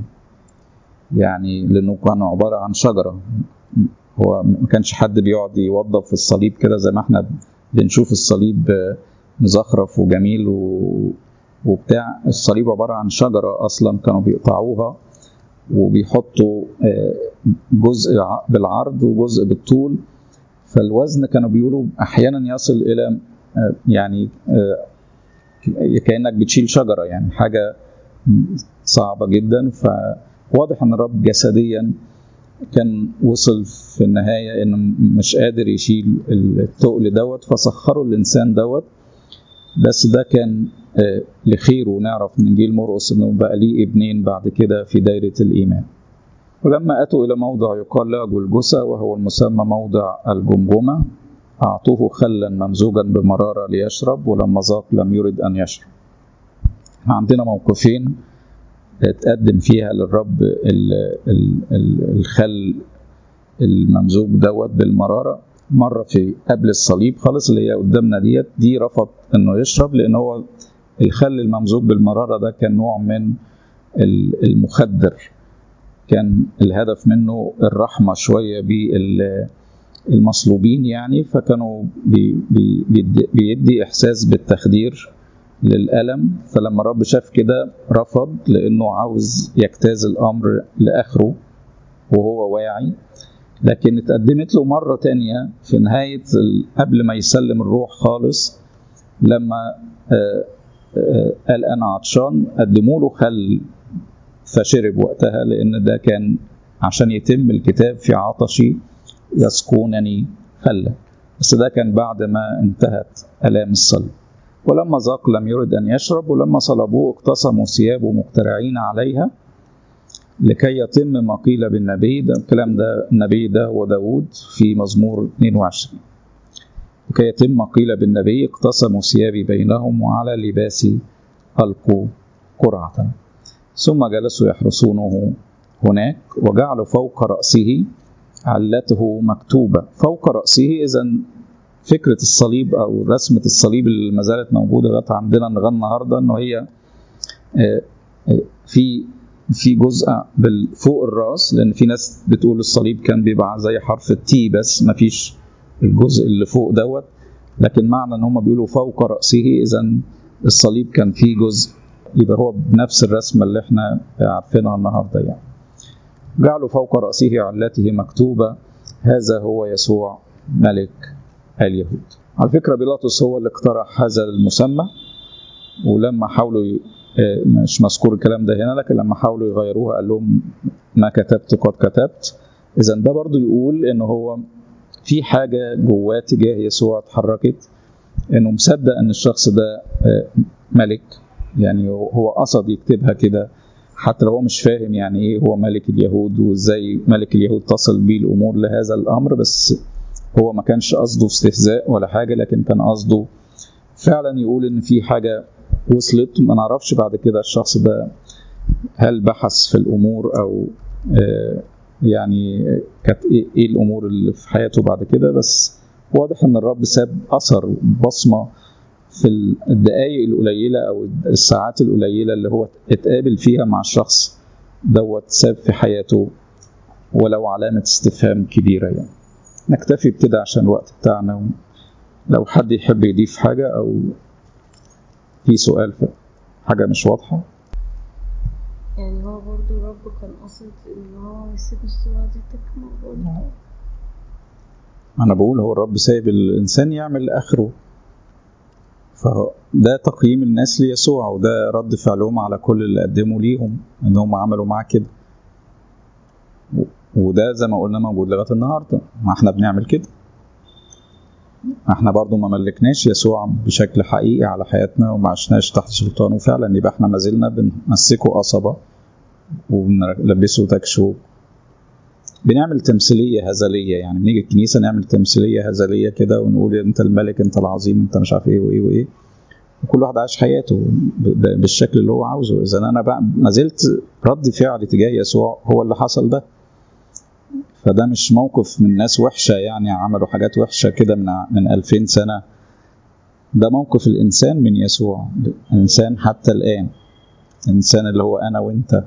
يعني لأنه كان عبارة عن شجرة هو ما كانش حد بيقعد يوظف في الصليب كده زي ما احنا بنشوف الصليب مزخرف وجميل و... وبتاع الصليب عبارة عن شجرة أصلا كانوا بيقطعوها وبيحطوا جزء بالعرض وجزء بالطول فالوزن كانوا بيقولوا أحيانا يصل إلى يعني كأنك بتشيل شجرة يعني حاجة صعبة جدا فواضح أن الرب جسديا كان وصل في النهاية إنه مش قادر يشيل التقل دوت فسخروا الإنسان دوت بس ده كان لخيره نعرف من إنجيل مرقس إنه بقى ليه ابنين بعد كده في دايرة الإيمان ولما أتوا إلى موضع يقال له جلجسة وهو المسمى موضع الجمجمة أعطوه خلا ممزوجا بمرارة ليشرب ولما ذاق لم يرد أن يشرب احنا عندنا موقفين اتقدم فيها للرب ال ال ال الخل الممزوج دوت بالمرارة مرة في قبل الصليب خالص اللي هي قدامنا ديت دي رفض انه يشرب لان هو الخل الممزوج بالمرارة ده كان نوع من المخدر كان الهدف منه الرحمة شوية بالمصلوبين يعني فكانوا بي بي بيدي إحساس بالتخدير للألم فلما الرب شاف كده رفض لأنه عاوز يجتاز الأمر لآخره وهو واعي لكن اتقدمت له مرة تانية في نهاية قبل ما يسلم الروح خالص لما قال أنا عطشان قدموا له خل فشرب وقتها لأن ده كان عشان يتم الكتاب في عطشي يسقونني خلا بس ده كان بعد ما انتهت آلام الصليب ولما ذاق لم يرد أن يشرب ولما صلبوه اقتسموا ثيابه مقترعين عليها لكي يتم ما قيل بالنبي ده الكلام ده النبي ده هو داود في مزمور 22 لكي يتم ما قيل بالنبي اقتسموا ثيابي بينهم وعلى لباسي ألقوا قرعة ثم جلسوا يحرسونه هناك وجعلوا فوق رأسه علته مكتوبة فوق رأسه إذا فكرة الصليب أو رسمة الصليب اللي ما زالت موجودة لغاية عندنا لغاية النهاردة إنه هي في في جزء فوق الراس لأن في ناس بتقول الصليب كان بيبقى زي حرف التي بس ما فيش الجزء اللي فوق دوت لكن معنى إن هم بيقولوا فوق رأسه إذا الصليب كان فيه جزء يبقى هو بنفس الرسمة اللي احنا عارفينها النهاردة يعني جعلوا فوق رأسه علته مكتوبة هذا هو يسوع ملك اليهود على فكرة بيلاطس هو اللي اقترح هذا المسمى ولما حاولوا ي... مش مذكور الكلام ده هنا لكن لما حاولوا يغيروها قال لهم ما كتبت قد كتبت اذا ده برضو يقول ان هو في حاجة جواه تجاه يسوع اتحركت انه مصدق ان الشخص ده ملك يعني هو قصد يكتبها كده حتى لو هو مش فاهم يعني ايه هو ملك اليهود وازاي ملك اليهود تصل بيه الامور لهذا الامر بس هو ما كانش قصده استهزاء ولا حاجه لكن كان قصده فعلا يقول ان في حاجه وصلت ما نعرفش بعد كده الشخص ده هل بحث في الامور او آه يعني كانت ايه الامور اللي في حياته بعد كده بس واضح ان الرب ساب اثر بصمه في الدقائق القليله او الساعات القليله اللي هو اتقابل فيها مع الشخص دوت ساب في حياته ولو علامه استفهام كبيره يعني نكتفي بكده عشان الوقت بتاعنا لو حد يحب يضيف حاجه او في سؤال في حاجه مش واضحه يعني هو برضو الرب كان قصد ان هو يسيب الصورة دي تكمل برضو انا بقول هو الرب سايب الانسان يعمل اخره فده تقييم الناس ليسوع وده رد فعلهم على كل اللي قدموا ليهم ان هم عملوا معاه كده وده زي ما قلنا موجود لغايه النهارده ما احنا بنعمل كده احنا برضو ما ملكناش يسوع بشكل حقيقي على حياتنا وما عشناش تحت سلطانه فعلا يبقى احنا ما زلنا بنمسكه قصبة وبنلبسه تكشو بنعمل تمثيلية هزلية يعني بنيجي الكنيسة نعمل تمثيلية هزلية كده ونقول انت الملك انت العظيم انت مش عارف ايه وايه وايه وكل واحد عايش حياته بالشكل اللي هو عاوزه اذا انا بقى ما زلت رد فعلي تجاه يسوع هو اللي حصل ده فده مش موقف من ناس وحشة يعني عملوا حاجات وحشة كده من من 2000 سنة ده موقف الإنسان من يسوع الإنسان حتى الآن الإنسان اللي هو أنا وأنت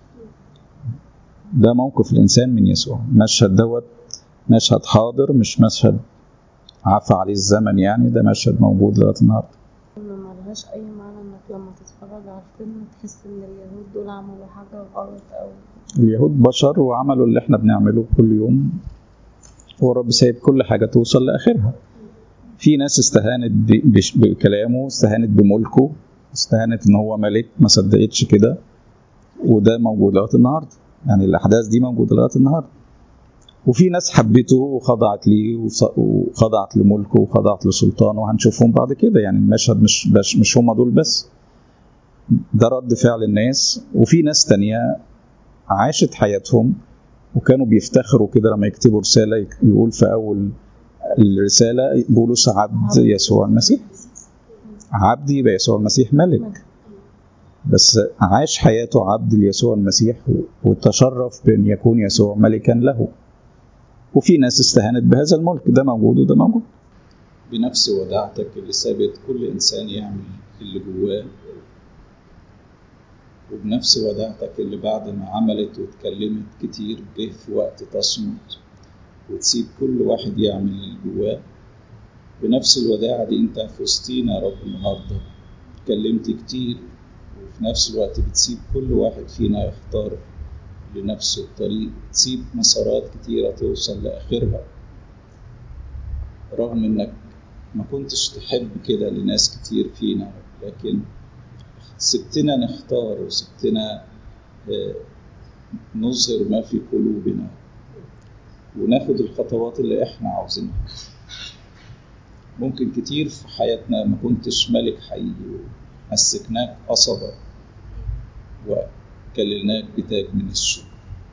ده موقف الإنسان من يسوع المشهد دوت مشهد حاضر مش مشهد عفى عليه الزمن يعني ده مشهد موجود لغاية النهاردة ملهاش أي معنى إنك لما تتفرج على الفيلم تحس إن اليهود دول عملوا حاجة غلط أو اليهود بشر وعملوا اللي احنا بنعمله كل يوم هو الرب سايب كل حاجة توصل لآخرها في ناس استهانت بكلامه استهانت بملكه استهانت ان هو ملك ما صدقتش كده وده موجود لغايه النهارده يعني الاحداث دي موجوده لغايه النهارده وفي ناس حبته وخضعت ليه وخضعت لملكه وخضعت لسلطانه وهنشوفهم بعد كده يعني المشهد مش مش هم دول بس ده رد فعل الناس وفي ناس تانية عاشت حياتهم وكانوا بيفتخروا كده لما يكتبوا رسالة يقول في أول الرسالة بولس عبد يسوع المسيح عبد يبقى يسوع المسيح ملك بس عاش حياته عبد ليسوع المسيح وتشرف بأن يكون يسوع ملكا له وفي ناس استهانت بهذا الملك ده موجود وده موجود بنفس وداعتك اللي سابت كل إنسان يعمل اللي جواه وبنفس وداعتك اللي بعد ما عملت واتكلمت كتير جه في وقت تصمت وتسيب كل واحد يعمل اللي جواه بنفس الوداعة دي انت في وسطينا يا رب النهاردة اتكلمت كتير وفي نفس الوقت بتسيب كل واحد فينا يختار لنفسه الطريق تسيب مسارات كتيرة توصل لآخرها رغم انك ما كنتش تحب كده لناس كتير فينا لكن سبتنا نختار وسبتنا نظهر ما في قلوبنا وناخد الخطوات اللي احنا عاوزينها ممكن كتير في حياتنا ما كنتش ملك حقيقي ومسكناك قصبة وكللناك بتاج من الشكر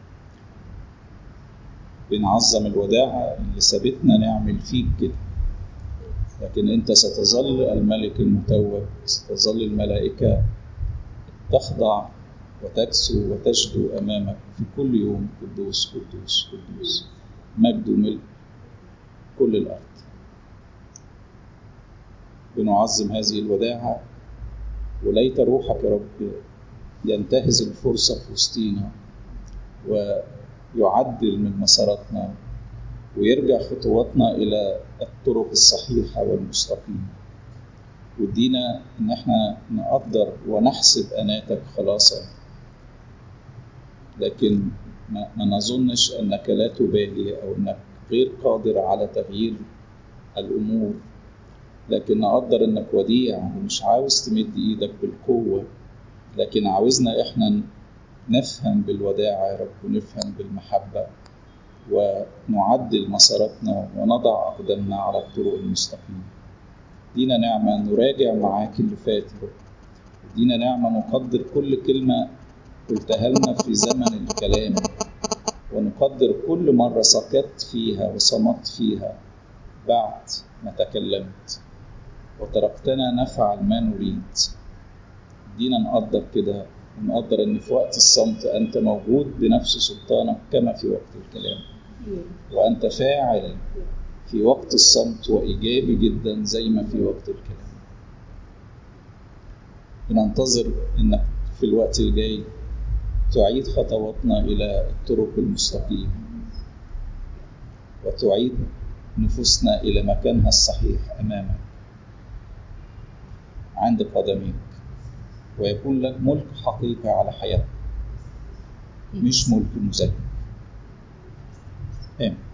بنعظم الوداعة اللي سابتنا نعمل فيك كده لكن انت ستظل الملك المتوج ستظل الملائكة تخضع وتكسو وتشدو أمامك في كل يوم قدوس قدوس قدوس مجد وملك كل الأرض بنعظم هذه الوداعة وليت روحك يا رب ينتهز الفرصة في وسطينا ويعدل من مساراتنا ويرجع خطواتنا إلى الطرق الصحيحة والمستقيمة وادينا إن احنا نقدر ونحسب أناتك خلاصا لكن ما, ما نظنش أنك لا تبالي أو أنك غير قادر على تغيير الأمور لكن نقدر انك وديع ومش عاوز تمد ايدك بالقوة لكن عاوزنا احنا نفهم بالوداعة يا رب ونفهم بالمحبة ونعدل مساراتنا ونضع أقدامنا على الطرق المستقيمة دينا نعمة نراجع معاك اللي فات يا رب دينا نعمة نقدر كل كلمة قلتها لنا في زمن الكلام ونقدر كل مرة سكت فيها وصمت فيها بعد ما تكلمت وتركتنا نفعل ما نريد دينا نقدر كده ونقدر ان في وقت الصمت انت موجود بنفس سلطانك كما في وقت الكلام وانت فاعل في وقت الصمت وايجابي جدا زي ما في وقت الكلام بننتظر انك في الوقت الجاي تعيد خطواتنا الى الطرق المستقيمه وتعيد نفوسنا الى مكانها الصحيح امامك عند قدميك ويكون لك ملك حقيقي على حياتك مش ملك مزيف آمين